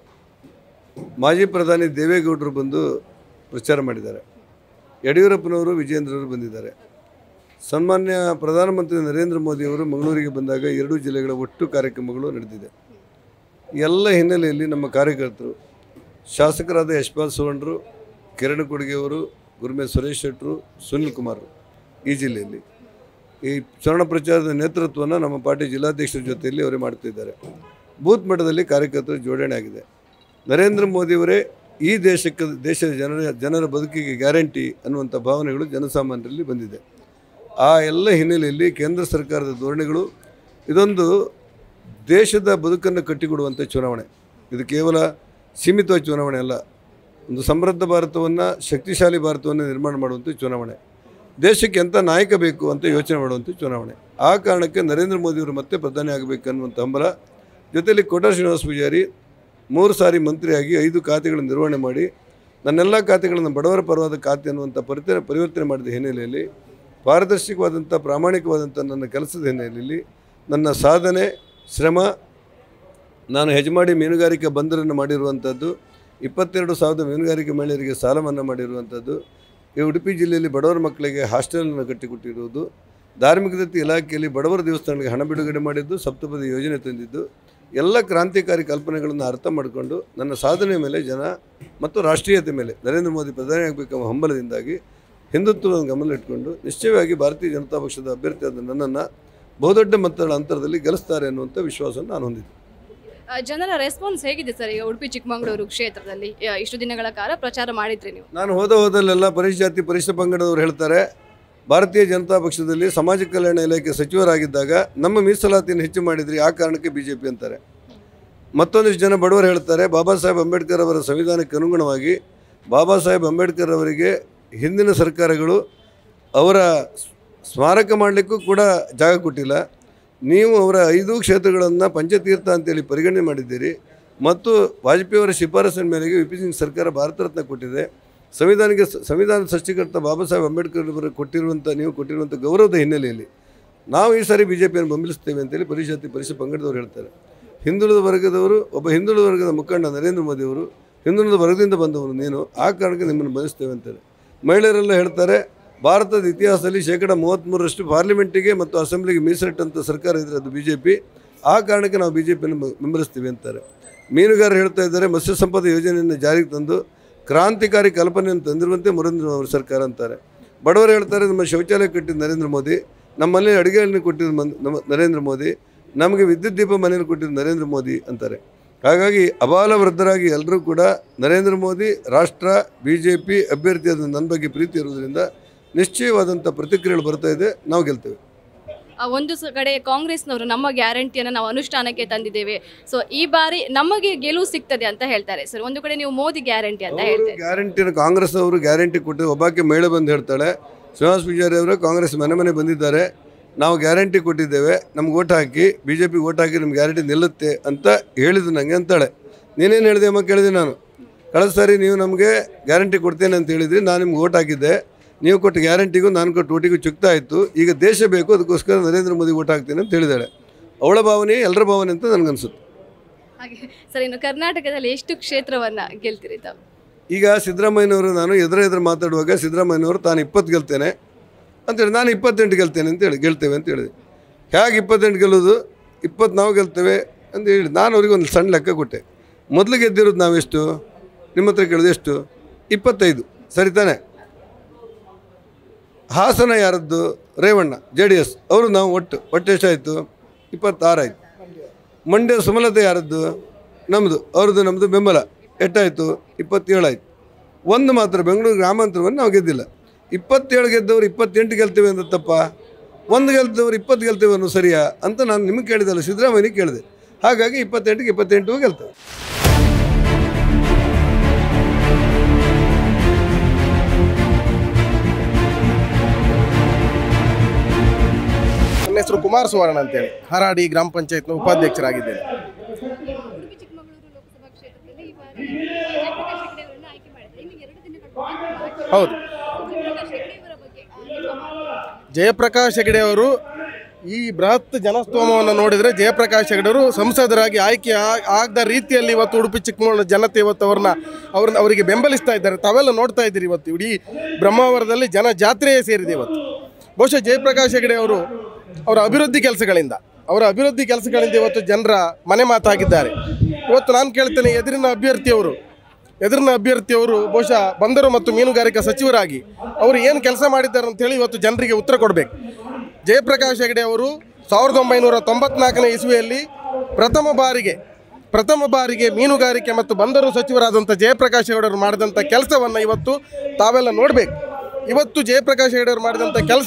ಮಾಜಿ ಪ್ರಧಾನಿ ದೇವೇಗೌಡರು ಬಂದು ಪ್ರಚಾರ ಮಾಡಿದ್ದಾರೆ ಯಡಿಯೂರಪ್ಪನವರು ವಿಜೇಂದ್ರವರು ಬಂದಿದ್ದಾರೆ ಸನ್ಮಾನ್ಯ ಪ್ರಧಾನಮಂತ್ರಿ ನರೇಂದ್ರ ಮೋದಿಯವರು ಮಂಗಳೂರಿಗೆ ಬಂದಾಗ ಎರಡೂ ಜಿಲ್ಲೆಗಳ ಒಟ್ಟು ಕಾರ್ಯಕ್ರಮಗಳು ನಡೆದಿದೆ ಎಲ್ಲ ಹಿನ್ನೆಲೆಯಲ್ಲಿ ನಮ್ಮ ಕಾರ್ಯಕರ್ತರು ಶಾಸಕರಾದ ಯಶ್ಪಾಲ್ ಸುವರ್ಣರು ಕಿರಣ್ ಕೊಡುಗೆಯವರು ಗುರುಮೆ ಸುರೇಶ್ ಶೆಟ್ಟರು ಸುನಿಲ್ ಕುಮಾರ್ ಈ ಜಿಲ್ಲೆಯಲ್ಲಿ ಈ ಚುನಾವಣಾ ಪ್ರಚಾರದ ನೇತೃತ್ವವನ್ನು ನಮ್ಮ ಪಾರ್ಟಿ ಜಿಲ್ಲಾಧ್ಯಕ್ಷರ ಜೊತೆಯಲ್ಲಿ ಅವರೇ ಮಾಡ್ತಿದ್ದಾರೆ ಬೂತ್ ಮಟ್ಟದಲ್ಲಿ ಕಾರ್ಯಕರ್ತರು ಜೋಡಣೆ ಆಗಿದೆ ನರೇಂದ್ರ ಮೋದಿಯವರೇ ಈ ದೇಶಕ್ಕೆ ದೇಶದ ಜನರ ಜನರ ಬದುಕಿಗೆ ಗ್ಯಾರಂಟಿ ಅನ್ನುವಂಥ ಭಾವನೆಗಳು ಜನಸಾಮಾನ್ಯರಲ್ಲಿ ಬಂದಿದೆ ಆ ಎಲ್ಲ ಹಿನ್ನೆಲೆಯಲ್ಲಿ ಕೇಂದ್ರ ಸರ್ಕಾರದ ಧೋರಣೆಗಳು ಇದೊಂದು ದೇಶದ ಬದುಕನ್ನು ಕಟ್ಟಿಕೊಡುವಂಥ ಚುನಾವಣೆ ಇದು ಕೇವಲ ಸೀಮಿತವಾದ ಚುನಾವಣೆ ಅಲ್ಲ ಒಂದು ಸಮೃದ್ಧ ಭಾರತವನ್ನು ಶಕ್ತಿಶಾಲಿ ಭಾರತವನ್ನು ನಿರ್ಮಾಣ ಮಾಡುವಂಥ ಚುನಾವಣೆ ದೇಶಕ್ಕೆ ಎಂಥ ನಾಯಕ ಬೇಕು ಅಂತ ಯೋಚನೆ ಮಾಡುವಂಥ ಚುನಾವಣೆ ಆ ಕಾರಣಕ್ಕೆ ನರೇಂದ್ರ ಮೋದಿಯವರು ಮತ್ತೆ ಪ್ರಧಾನಿ ಆಗಬೇಕು ಅನ್ನುವಂಥ ಹಂಬಲ ಜೊತೆಯಲ್ಲಿ ಕೋಟಾ ಶ್ರೀನಿವಾಸ ಪೂಜಾರಿ ಮೂರು ಸಾರಿ ಮಂತ್ರಿಯಾಗಿ ಐದು ಖಾತೆಗಳನ್ನು ನಿರ್ವಹಣೆ ಮಾಡಿ ನನ್ನೆಲ್ಲ ಖಾತೆಗಳನ್ನು ಬಡವರ ಪರವಾದ ಖಾತೆ ಅನ್ನುವಂಥ ಪರಿತ ಪರಿವರ್ತನೆ ಮಾಡಿದ ಹಿನ್ನೆಲೆಯಲ್ಲಿ ಪಾರದರ್ಶಕವಾದಂಥ ಪ್ರಾಮಾಣಿಕವಾದಂಥ ನನ್ನ ಕೆಲಸದ ಹಿನ್ನೆಲೆಯಲ್ಲಿ ನನ್ನ ಸಾಧನೆ ಶ್ರಮ ನಾನು ಹೆಜಮಾಡಿ ಮೀನುಗಾರಿಕೆ ಬಂದರನ್ನು ಮಾಡಿರುವಂಥದ್ದು ಇಪ್ಪತ್ತೆರಡು ಸಾವಿರದ ಮೀನುಗಾರಿಕೆ ಮಹಿಳೆಯರಿಗೆ ಸಾಲ ಮನ್ನಾ ಮಾಡಿರುವಂಥದ್ದು ಈ ಉಡುಪಿ ಜಿಲ್ಲೆಯಲ್ಲಿ ಬಡವರ ಮಕ್ಕಳಿಗೆ ಹಾಸ್ಟೆಲನ್ನು ಕಟ್ಟಿಕೊಟ್ಟಿರುವುದು ಧಾರ್ಮಿಕ ದತ್ತಿ ಇಲಾಖೆಯಲ್ಲಿ ಬಡವರ ದೇವಸ್ಥಾನಗಳಿಗೆ ಹಣ ಬಿಡುಗಡೆ ಮಾಡಿದ್ದು ಸಪ್ತಪದಿ ಯೋಜನೆ ತಂದಿದ್ದು ಎಲ್ಲ ಕ್ರಾಂತಿಕಾರಿ ಕಲ್ಪನೆಗಳನ್ನು ಅರ್ಥ ಮಾಡಿಕೊಂಡು ನನ್ನ ಸಾಧನೆ ಮೇಲೆ ಜನ ಮತ್ತು ರಾಷ್ಟ್ರೀಯತೆ ಮೇಲೆ ನರೇಂದ್ರ ಮೋದಿ ಪ್ರಧಾನಿ ಆಗಬೇಕೆಂಬ ಹಂಬಲದಿಂದಾಗಿ ಹಿಂದುತ್ವವನ್ನು ಗಮನ ಇಟ್ಕೊಂಡು ನಿಶ್ಚಯವಾಗಿ ಭಾರತೀಯ ಜನತಾ ಪಕ್ಷದ ಅಭ್ಯರ್ಥಿಯಾದ ನನ್ನನ್ನು ಬಹುದೊಡ್ಡ ಮತಗಳ ಅಂತರದಲ್ಲಿ ಗೆಲ್ಲಿಸ್ತಾರೆ ಅನ್ನುವಂಥ ವಿಶ್ವಾಸವನ್ನು ನಾನು ಹೊಂದಿದ್ದೆ ಆ, ಜನರ ರೆಸ್ಪಾನ್ಸ್ ಹೇಗಿದೆ ಸರ್ ಈಗ ಉಡುಪಿ ಚಿಕ್ಕಮಗಳೂರು ಕ್ಷೇತ್ರದಲ್ಲಿ ಆ, ಇಷ್ಟು ದಿನಗಳ ಕಾಲ ಪ್ರಚಾರ ಮಾಡಿದ್ರಿ ನೀವು ನಾನು ಹೋದ ಹೋದಲ್ಲೆಲ್ಲ ಪರಿಶ್ ಜಾತಿ ಪರಿಶಿಷ್ಟ ಪಂಗಡದವರು ಹೇಳ್ತಾರೆ ಭಾರತೀಯ ಜನತಾ ಪಕ್ಷದಲ್ಲಿ ಸಮಾಜ ಕಲ್ಯಾಣ ಇಲಾಖೆ ಸಚಿವರಾಗಿದ್ದಾಗ ನಮ್ಮ ಮೀಸಲಾತಿಯನ್ನು ಹೆಚ್ಚು ಮಾಡಿದ್ರಿ ಆ ಕಾರಣಕ್ಕೆ ಬಿ ಜೆ ಪಿ ಅಂತಾರೆ ಮತ್ತೊಂದಿಷ್ಟು ಜನ ಬಡವರು ಹೇಳ್ತಾರೆ ಬಾಬಾ ಸಾಹೇಬ್ ಅಂಬೇಡ್ಕರ್ ಅವರ ಸಂವಿಧಾನಕ್ಕೆ ಅನುಗುಣವಾಗಿ ಬಾಬಾ ಸಾಹೇಬ್ ಅಂಬೇಡ್ಕರ್ ಅವರಿಗೆ ಹಿಂದಿನ ಸರ್ಕಾರಗಳು ಅವರ ಸ್ಮಾರಕ ಮಾಡಲಿಕ್ಕೂ ಕೂಡ ಜಾಗ ಕೊಟ್ಟಿಲ್ಲ ನೀವು ಅವರ ಐದು ಕ್ಷೇತ್ರಗಳನ್ನು ಪಂಚತೀರ್ಥ ಅಂತೇಳಿ ಪರಿಗಣನೆ ಮಾಡಿದ್ದೀರಿ ಮತ್ತು ವಾಜಪೇಯಿ ಅವರ ಶಿಫಾರಸಿನ ಮೇರೆಗೆ ವಿ ಪಿ ಸಿಂಗ್ ಸರ್ಕಾರ ಭಾರತ ರತ್ನ ಕೊಟ್ಟಿದೆ ಸಂವಿಧಾನಕ್ಕೆ ಸಂವಿಧಾನ ಸೃಷ್ಟಿಕರ್ತ ಬಾಬಾ ಸಾಹೇಬ್ ಅಂಬೇಡ್ಕರ್ ಅವರು ಕೊಟ್ಟಿರುವಂಥ ನೀವು ಕೊಟ್ಟಿರುವಂಥ ಗೌರವದ ಹಿನ್ನೆಲೆಯಲ್ಲಿ ನಾವು ಈ ಸಾರಿ ಬಿ ಜೆ ಪಿಯನ್ನು ಬೆಂಬಲಿಸ್ತೇವೆ ಅಂತೇಳಿ ಪರಿಷತ್ತಿ ಪರಿಷತ್ ಪಂಗಡದವರು ಹೇಳ್ತಾರೆ ಹಿಂದುಳಿದ ವರ್ಗದವರು ಒಬ್ಬ ಹಿಂದುಳಿದ ವರ್ಗದ ಮುಖಂಡ ನರೇಂದ್ರ ಮೋದಿಯವರು ಹಿಂದುಳಿದ ವರ್ಗದಿಂದ ಬಂದವರು ನೀನು ಆ ಕಾರಣಕ್ಕೆ ನಿಮ್ಮನ್ನು ಬಯಸ್ತೇವೆ ಅಂತಾರೆ ಮಹಿಳೆಯರೆಲ್ಲ ಹೇಳ್ತಾರೆ ಭಾರತದ ಇತಿಹಾಸದಲ್ಲಿ ಶೇಕಡ ಮೂವತ್ತ್ಮೂರರಷ್ಟು ಪಾರ್ಲಿಮೆಂಟಿಗೆ ಮತ್ತು ಅಸೆಂಬ್ಲಿಗೆ ಮೀಸಲಿಟ್ಟಂಥ ಸರ್ಕಾರ ಇದ್ದರೆ ಅದು ಬಿ ಜೆ ಪಿ ಆ ಕಾರಣಕ್ಕೆ ನಾವು ಬಿ ಜೆ ಪಿಯನ್ನು ಬೆಂಬಲಿಸ್ತೀವಿ ಅಂತಾರೆ ಮೀನುಗಾರರು ಹೇಳ್ತಾ ಇದ್ದಾರೆ ಮತ್ಸ್ಯ ಸಂಪದ ಯೋಜನೆಯನ್ನು ಜಾರಿಗೆ ತಂದು ಕ್ರಾಂತಿಕಾರಿ ಕಲ್ಪನೆಯನ್ನು ತಂದಿರುವಂತೆ ನರೇಂದ್ರ ಅವರ ಸರ್ಕಾರ ಅಂತಾರೆ ಬಡವರು ಹೇಳ್ತಾರೆ ನಮ್ಮ ಶೌಚಾಲಯ ಕಟ್ಟಿದ ನರೇಂದ್ರ ಮೋದಿ ನಮ್ಮಲ್ಲಿ ಅಡುಗೆ ಎಣ್ಣೆ ಕೊಟ್ಟಿದ್ದು ಮನ್ ನಮ್ಮ ನರೇಂದ್ರ ಮೋದಿ ನಮಗೆ ವಿದ್ಯುತ್ ದೀಪ ಮನೆಯಲ್ಲಿ ಕೊಟ್ಟಿದ್ದು ನರೇಂದ್ರ ಮೋದಿ ಅಂತಾರೆ ಹಾಗಾಗಿ ಅಬಾಲ ವೃದ್ಧರಾಗಿ ಎಲ್ಲರೂ ಕೂಡ ನರೇಂದ್ರ ಮೋದಿ ರಾಷ್ಟ್ರ ಬಿ ಜೆ ಪಿ ಅಭ್ಯರ್ಥಿಯಾದ ನನ್ನ ಬಗ್ಗೆ ಪ್ರೀತಿ ಇರುವುದರಿಂದ ನಿಶ್ಚಯವಾದಂಥ ಪ್ರತಿಕ್ರಿಯೆಗಳು ಬರ್ತಾ ಇದೆ ನಾವು ಗೆಲ್ತೇವೆ ಆ, ಒಂದು ಸ- ಕಡೆ ಕಾಂಗ್ರೆಸ್ನವರು ನಮ್ಮ ಗ್ಯಾರಂಟಿಯನ್ನು ನಾವು ಅನುಷ್ಠಾನಕ್ಕೆ ತಂದಿದ್ದೇವೆ ಸೊ ಈ ಬಾರಿ ನಮಗೆ ಗೆಲುವು ಸಿಗ್ತದೆ ಅಂತ ಹೇಳ್ತಾರೆ ಸರ್ ಒಂದು ಕಡೆ ನೀವು ಮೋದಿ ಗ್ಯಾರಂಟಿ ಅಂತ ಹೇಳ್ತಾರೆ ಗ್ಯಾರಂಟಿನ ಕಾಂಗ್ರೆಸ್ ಅವರು ಗ್ಯಾರಂಟಿ ಕೊಟ್ಟು ಒಬ್ಬಾಕೆ ಮಹಿಳೆ ಬಂದು ಹೇಳ್ತಾಳೆ ಶ್ರೀನಿವಾಸ ಪೂಜಾರಿ ಅವರು ಕಾಂಗ್ರೆಸ್ ಮನೆ ಮನೆ ಬಂದಿದ್ದಾರೆ ನಾವು ಗ್ಯಾರಂಟಿ ಕೊಟ್ಟಿದ್ದೇವೆ ನಮ್ಗೆ ಓಟ್ ಹಾಕಿ ಬಿ ಜೆ ಪಿಗೆ ಓಟ್ ಹಾಕಿ ನಿಮ್ಗೆ ಗ್ಯಾರಂಟಿ ನಿಲ್ಲುತ್ತೆ ಅಂತ ಹೇಳಿದ್ದು ನನಗೆ ಅಂತಾಳೆ ನೀನೇನು ಹೇಳಿದೆ ಅಮ್ಮ ಕೇಳಿದೆ ನಾನು ಕಳೆದ ಸಾರಿ ನೀವು ನಮಗೆ ಗ್ಯಾರಂಟಿ ಕೊಡ್ತೇನೆ ಅಂತ ಹೇಳಿದ್ರಿ ನಾನು ನಿಮ್ಗೆ ಓಟ್ ಹಾಕಿದ್ದೆ ನೀವು ಕೊಟ್ಟ ಗ್ಯಾರಂಟಿಗೂ ನಾನು ಕೊಟ್ಟ ಓಟಿಗೂ ಚುಕ್ತಾ ಇತ್ತು ಈಗ ದೇಶ ಬೇಕು ಅದಕ್ಕೋಸ್ಕರ ನರೇಂದ್ರ ಮೋದಿ ಓಟ್ ಹಾಕ್ತೇನೆ ಅಂತ ಹೇಳಿದಾಳೆ ಅವಳ ಭಾವನೆ ಎಲ್ಲರ ಭಾವನೆ ಅಂತ ನನಗನ್ಸುತ್ತೆ ಹಾಗೆ ಸರ್ ಇನ್ನು ಕರ್ನಾಟಕದಲ್ಲಿ ಎಷ್ಟು ಕ್ಷೇತ್ರವನ್ನ ಗೆಲ್ತೀರಿ ತಾವು ಈಗ ಸಿದ್ದರಾಮಯ್ಯನವರು ನಾನು ಎದುರು ಎದುರು ಮಾತಾಡುವಾಗ ಸಿದ್ದರಾಮಯ್ಯನವರು ತಾನು ಇಪ್ಪತ್ತು ಗೆಲ್ತೇನೆ ಅಂತೇಳಿ ನಾನು ಇಪ್ಪತ್ತೆಂಟು ಗೆಲ್ತೇನೆ ಅಂತೇಳಿ ಗೆಲ್ತೇವೆ ಅಂತ ಹೇಳಿದೆ ಹೇಗೆ ಇಪ್ಪತ್ತೆಂಟು ಗೆಲ್ಲೋದು ಇಪ್ಪತ್ತು ನಾವು ಗೆಲ್ತೇವೆ ಅಂತ ಹೇಳಿ ನಾನು ಅವ್ರಿಗೆ ಒಂದು ಸಣ್ಣ ಲೆಕ್ಕ ಕೊಟ್ಟೆ ಮೊದಲು ಗೆದ್ದಿರೋದು ನಾವೆಷ್ಟು ನಿಮ್ಮ ಹತ್ರ ಕೇಳಿದೆ ಎಷ್ಟು ಇಪ್ಪತ್ತೈದು ಸರಿ ತಾನೆ ಹಾಸನ ಯಾರದ್ದು ರೇವಣ್ಣ ಜೆ ಡಿ ಎಸ್ ಅವರು ನಾವು ಒಟ್ಟು ಒಟ್ಟು ಎಷ್ಟಾಯಿತು ಇಪ್ಪತ್ತಾರು ಆಯಿತು ಮಂಡ್ಯ ಸುಮಲತೆ ಯಾರದ್ದು ನಮ್ಮದು ಅವ್ರದ್ದು ನಮ್ಮದು ಬೆಂಬಲ ಎಷ್ಟಾಯಿತು ಇಪ್ಪತ್ತೇಳು ಆಯಿತು ಒಂದು ಮಾತ್ರ ಬೆಂಗಳೂರು ಗ್ರಾಮಾಂತರವನ್ನು ನಾವು ಗೆದ್ದಿಲ್ಲ ಇಪ್ಪತ್ತೇಳು ಗೆದ್ದವರು ಇಪ್ಪತ್ತೆಂಟು ಗೆಲ್ತೇವೆ ಅಂತ ತಪ್ಪ ಒಂದು ಗೆಲ್ತವ್ರು ಇಪ್ಪತ್ತು ಗೆಲ್ತೇವೆ ಅನ್ನೋ ಸರಿಯಾ ಅಂತ ನಾನು ನಿಮಗೆ ಕೇಳಿದಲ್ಲ ಸಿದ್ದರಾಮಯ್ಯನಿಗೆ ಕೇಳಿದೆ ಹಾಗಾಗಿ ಇಪ್ಪತ್ತೆಂಟಿಗೆ ಇಪ್ಪತ್ತೆಂಟು ಗೆಲ್ತೇವೆ ನನ್ನ ಹೆಸರು ಕುಮಾರ ಸುವರ್ಣ ಅಂತೇಳಿ ಹರಾಡಿ ಗ್ರಾಮ ಪಂಚಾಯತ್ನ ಉಪಾಧ್ಯಕ್ಷರಾಗಿದ್ದೇನೆ ಈ ಬಾರಿ ಜಯಪ್ರಕಾಶ್ ಹೆಗಡೆ ಅವರನ್ನ ಆಯ್ಕೆ ಮಾಡಿದ್ರೆ ಇನ್ನು ಎರಡು ದಿನಗಳ ಬಾಕಿ ಇದೆ. ಹೌದು. ಜಯಪ್ರಕಾಶ್ ಹೆಗಡೆ ಅವರ ಬಗ್ಗೆ ಆ, ನಿಮ್ಮ ಮಾತು. ಜಯಪ್ರಕಾಶ್ ಹೆಗಡೆ ಅವರು ಈ ಬೃಹತ್ ಜನಸ್ತೋಮವನ್ನು ನೋಡಿದರೆ ಜಯಪ್ರಕಾಶ್ ಹೆಗಡೆ ಅವರು ಸಂಸದರಾಗಿ ಆಯ್ಕೆ ಆ- ಆಗದ ರೀತಿಯಲ್ಲಿ ಇವತ್ತು ಉಡುಪಿ ಚಿಕ್ಕಮಗಳೂರು ಜನತೆ ಇವತ್ತು ಅವ್ರನ್ನ ಅವ್ರನ್ನ ಅವರಿಗೆ ಬೆಂಬಲಿಸ್ತಾ ಇದ್ದಾರೆ ತಾವೆಲ್ಲ ನೋಡ್ತಾ ಇದ್ದೀರಿ ಇವತ್ತು ಇಡೀ ಬ್ರಹ್ಮಾವರದಲ್ಲಿ ಜನ ಜಾತ್ರೆಯೇ ಸೇರಿದೆ ಇವತ್ತು ಬಹುಶಃ ಜಯಪ್ರಕಾಶ್ ಹೆಗಡೆ ಅವರು ಅವರ ಅಭಿವೃದ್ಧಿ ಕೆಲಸಗಳಿಂದ ಅವರ ಅಭಿವೃದ್ಧಿ ಕೆಲಸಗಳಿಂದ ಇವತ್ತು ಜನರ ಮನೆ ಮಾತಾಗಿದ್ದಾರೆ ಇವತ್ತು ನಾನು ಕೇಳ್ತೇನೆ ಎದುರಿನ ಅಭ್ಯರ್ಥಿಯವರು ಎದುರಿನ ಅಭ್ಯರ್ಥಿಯವರು ಬಹುಶಃ ಬಂದರು ಮತ್ತು ಮೀನುಗಾರಿಕಾ ಸಚಿವರಾಗಿ ಅವರು ಏನು ಕೆಲಸ ಮಾಡಿದ್ದಾರೆ ಅಂತೇಳಿ ಇವತ್ತು ಜನರಿಗೆ ಉತ್ತರ ಕೊಡಬೇಕು ಜಯಪ್ರಕಾಶ್ ಹೆಗಡೆ ಅವರು ಸಾವಿರದ ಒಂಬೈನೂರ ತೊಂಬತ್ನಾಲ್ಕನೇ ಇಸ್ವಿಯಲ್ಲಿ ಪ್ರಥಮ ಬಾರಿಗೆ ಪ್ರಥಮ ಬಾರಿಗೆ ಮೀನುಗಾರಿಕೆ ಮತ್ತು ಬಂದರು ಸಚಿವರಾದಂಥ ಜಯಪ್ರಕಾಶ್ ಹೆಗಡೆ ಅವರು ಮಾಡಿದಂಥ ಕೆಲಸವನ್ನು ಇವತ್ತು ತಾವೆಲ್ಲ ನೋಡಬೇಕು ಇವತ್ತು ಜಯಪ್ರಕಾಶ್ ಹೆಗಡೆ ಅವರು ಮಾಡಿದಂಥ ಕೆಲಸ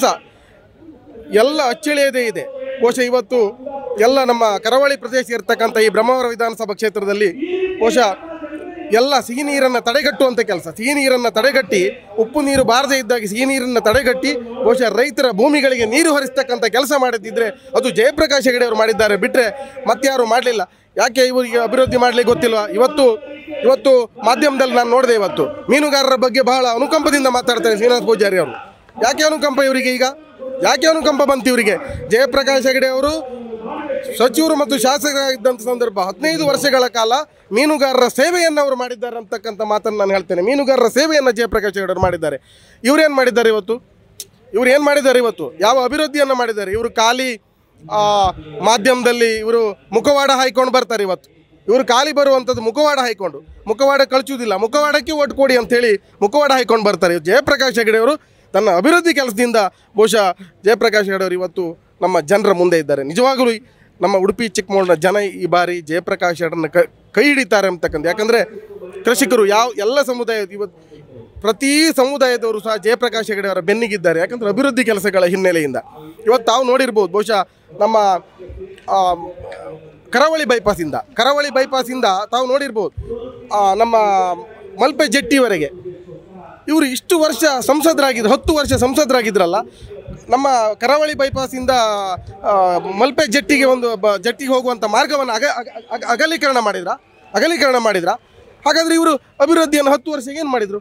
ಎಲ್ಲ ಅಚ್ಚಳಿಯದೇ ಇದೆ ಬಹುಶಃ ಇವತ್ತು ಎಲ್ಲ ನಮ್ಮ ಕರಾವಳಿ ಪ್ರದೇಶ ಇರ್ತಕ್ಕಂಥ ಈ ಬ್ರಹ್ಮಾವರ ವಿಧಾನಸಭಾ ಕ್ಷೇತ್ರದಲ್ಲಿ ಬಹುಶಃ ಎಲ್ಲ ಸಿಹಿ ನೀರನ್ನು ತಡೆಗಟ್ಟುವಂಥ ಕೆಲಸ ಸಿಹಿ ನೀರನ್ನು ತಡೆಗಟ್ಟಿ ಉಪ್ಪು ನೀರು ಬಾರದೇ ಇದ್ದಾಗ ಸಿಹಿ ನೀರನ್ನು ತಡೆಗಟ್ಟಿ ಬಹುಶಃ ರೈತರ ಭೂಮಿಗಳಿಗೆ ನೀರು ಹರಿಸ್ತಕ್ಕಂಥ ಕೆಲಸ ಮಾಡಿದ್ದಿದ್ರೆ ಅದು ಜಯಪ್ರಕಾಶ್ ಹೆಗಡೆ ಅವರು ಮಾಡಿದ್ದಾರೆ ಬಿಟ್ಟರೆ ಮತ್ತಾರು ಮಾಡಲಿಲ್ಲ ಯಾಕೆ ಇವರಿಗೆ ಅಭಿವೃದ್ಧಿ ಮಾಡಲಿಕ್ಕೆ ಗೊತ್ತಿಲ್ವಾ ಇವತ್ತು ಇವತ್ತು ಮಾಧ್ಯಮದಲ್ಲಿ ನಾನು ನೋಡಿದೆ ಇವತ್ತು ಮೀನುಗಾರರ ಬಗ್ಗೆ ಬಹಳ ಅನುಕಂಪದಿಂದ ಮಾತಾಡ್ತಾರೆ ಶ್ರೀನಿವಾಸ ಪೂಜಾರಿ ಅವರು ಯಾಕೆ ಅನುಕಂಪ ಇವರಿಗೆ ಈಗ ಯಾಕೆ ಅನುಕಂಪ ಬಂತು ಇವರಿಗೆ ಜಯಪ್ರಕಾಶ್ ಹೆಗಡೆ ಅವರು ಸಚಿವರು ಮತ್ತು ಶಾಸಕರಾಗಿದ್ದಂಥ ಸಂದರ್ಭ ಹದಿನೈದು ವರ್ಷಗಳ ಕಾಲ ಮೀನುಗಾರರ ಸೇವೆಯನ್ನು ಅವರು ಮಾಡಿದ್ದಾರೆ ಅಂತಕ್ಕಂಥ ಮಾತನ್ನು ನಾನು ಹೇಳ್ತೇನೆ ಮೀನುಗಾರರ ಸೇವೆಯನ್ನು ಜಯಪ್ರಕಾಶ್ ಹೆಗಡೆ ಅವರು ಮಾಡಿದ್ದಾರೆ ಇವರೇನು ಮಾಡಿದ್ದಾರೆ ಇವತ್ತು ಇವ್ರು ಏನು ಮಾಡಿದ್ದಾರೆ ಇವತ್ತು ಯಾವ ಅಭಿವೃದ್ಧಿಯನ್ನು ಮಾಡಿದ್ದಾರೆ ಇವರು ಖಾಲಿ ಆ, ಮಾಧ್ಯಮದಲ್ಲಿ ಇವರು ಮುಖವಾಡ ಹಾಯ್ಕೊಂಡು ಬರ್ತಾರೆ ಇವತ್ತು ಇವರು ಖಾಲಿ ಬರುವಂಥದ್ದು ಮುಖವಾಡ ಹಾಯ್ಕೊಂಡು ಮುಖವಾಡ ಕಳಿಸುವುದಿಲ್ಲ ಮುಖವಾಡಕ್ಕೆ ಓಟ್ ಕೊಡಿ ಅಂತೇಳಿ ಮುಖವಾಡ ಹಾಯ್ಕೊಂಡು ಬರ್ತಾರೆ ಜಯಪ್ರಕಾಶ್ ಹೆಗಡೆ ಅವರು ತನ್ನ ಅಭಿವೃದ್ಧಿ ಕೆಲಸದಿಂದ ಬಹುಶಃ ಜಯಪ್ರಕಾಶ್ ಹೆಗಡೆ ಅವರು ಇವತ್ತು ನಮ್ಮ ಜನರ ಮುಂದೆ ಇದ್ದಾರೆ ನಿಜವಾಗಲೂ ಈ ನಮ್ಮ ಉಡುಪಿ ಚಿಕ್ಕಮಗಳೂರಿನ ಜನ ಈ ಬಾರಿ ಜಯಪ್ರಕಾಶ್ ಹೆಗಡನ್ನ ಕ ಕೈ ಹಿಡಿತಾರೆ ಅಂತಕ್ಕಂಥ ಯಾಕಂದರೆ ಕೃಷಿಕರು ಯಾವ ಎಲ್ಲ ಸಮುದಾಯ ಇವತ್ತು ಪ್ರತಿ ಸಮುದಾಯದವರು ಸಹ ಜಯಪ್ರಕಾಶ್ ಹೆಗಡೆ ಅವರ ಬೆನ್ನಿಗಿದ್ದಾರೆ ಯಾಕಂದರೆ ಅಭಿವೃದ್ಧಿ ಕೆಲಸಗಳ ಹಿನ್ನೆಲೆಯಿಂದ ಇವತ್ತು ತಾವು ನೋಡಿರ್ಬೋದು ಬಹುಶಃ ನಮ್ಮ ಆ, ಕರಾವಳಿ ಬೈಪಾಸಿಂದ ಕರಾವಳಿ ಬೈಪಾಸಿಂದ ತಾವು ನೋಡಿರ್ಬೋದು ಆ, ನಮ್ಮ ಮಲ್ಪೆ ಜೆಟ್ಟಿವರೆಗೆ ಇವರು ಇಷ್ಟು ವರ್ಷ ಸಂಸದರಾಗಿದ್ರು ಹತ್ತು ವರ್ಷ ಸಂಸದರಾಗಿದ್ರಲ್ಲ ನಮ್ಮ ಕರಾವಳಿ ಬೈಪಾಸಿಂದ ಆ, ಮಲ್ಪೆ ಜೆಟ್ಟಿಗೆ ಒಂದು ಬ ಜೆಟ್ಟಿಗೆ ಹೋಗುವಂಥ ಮಾರ್ಗವನ್ನು ಅಗ ಅಗ- ಅಗ- ಅಗಲೀಕರಣ ಮಾಡಿದ್ರ ಅಗಲೀಕರಣ ಮಾಡಿದ್ರ ಹಾಗಾದರೆ ಇವರು ಅಭಿವೃದ್ಧಿಯನ್ನು ಹತ್ತು ವರ್ಷ ಏನು ಮಾಡಿದರು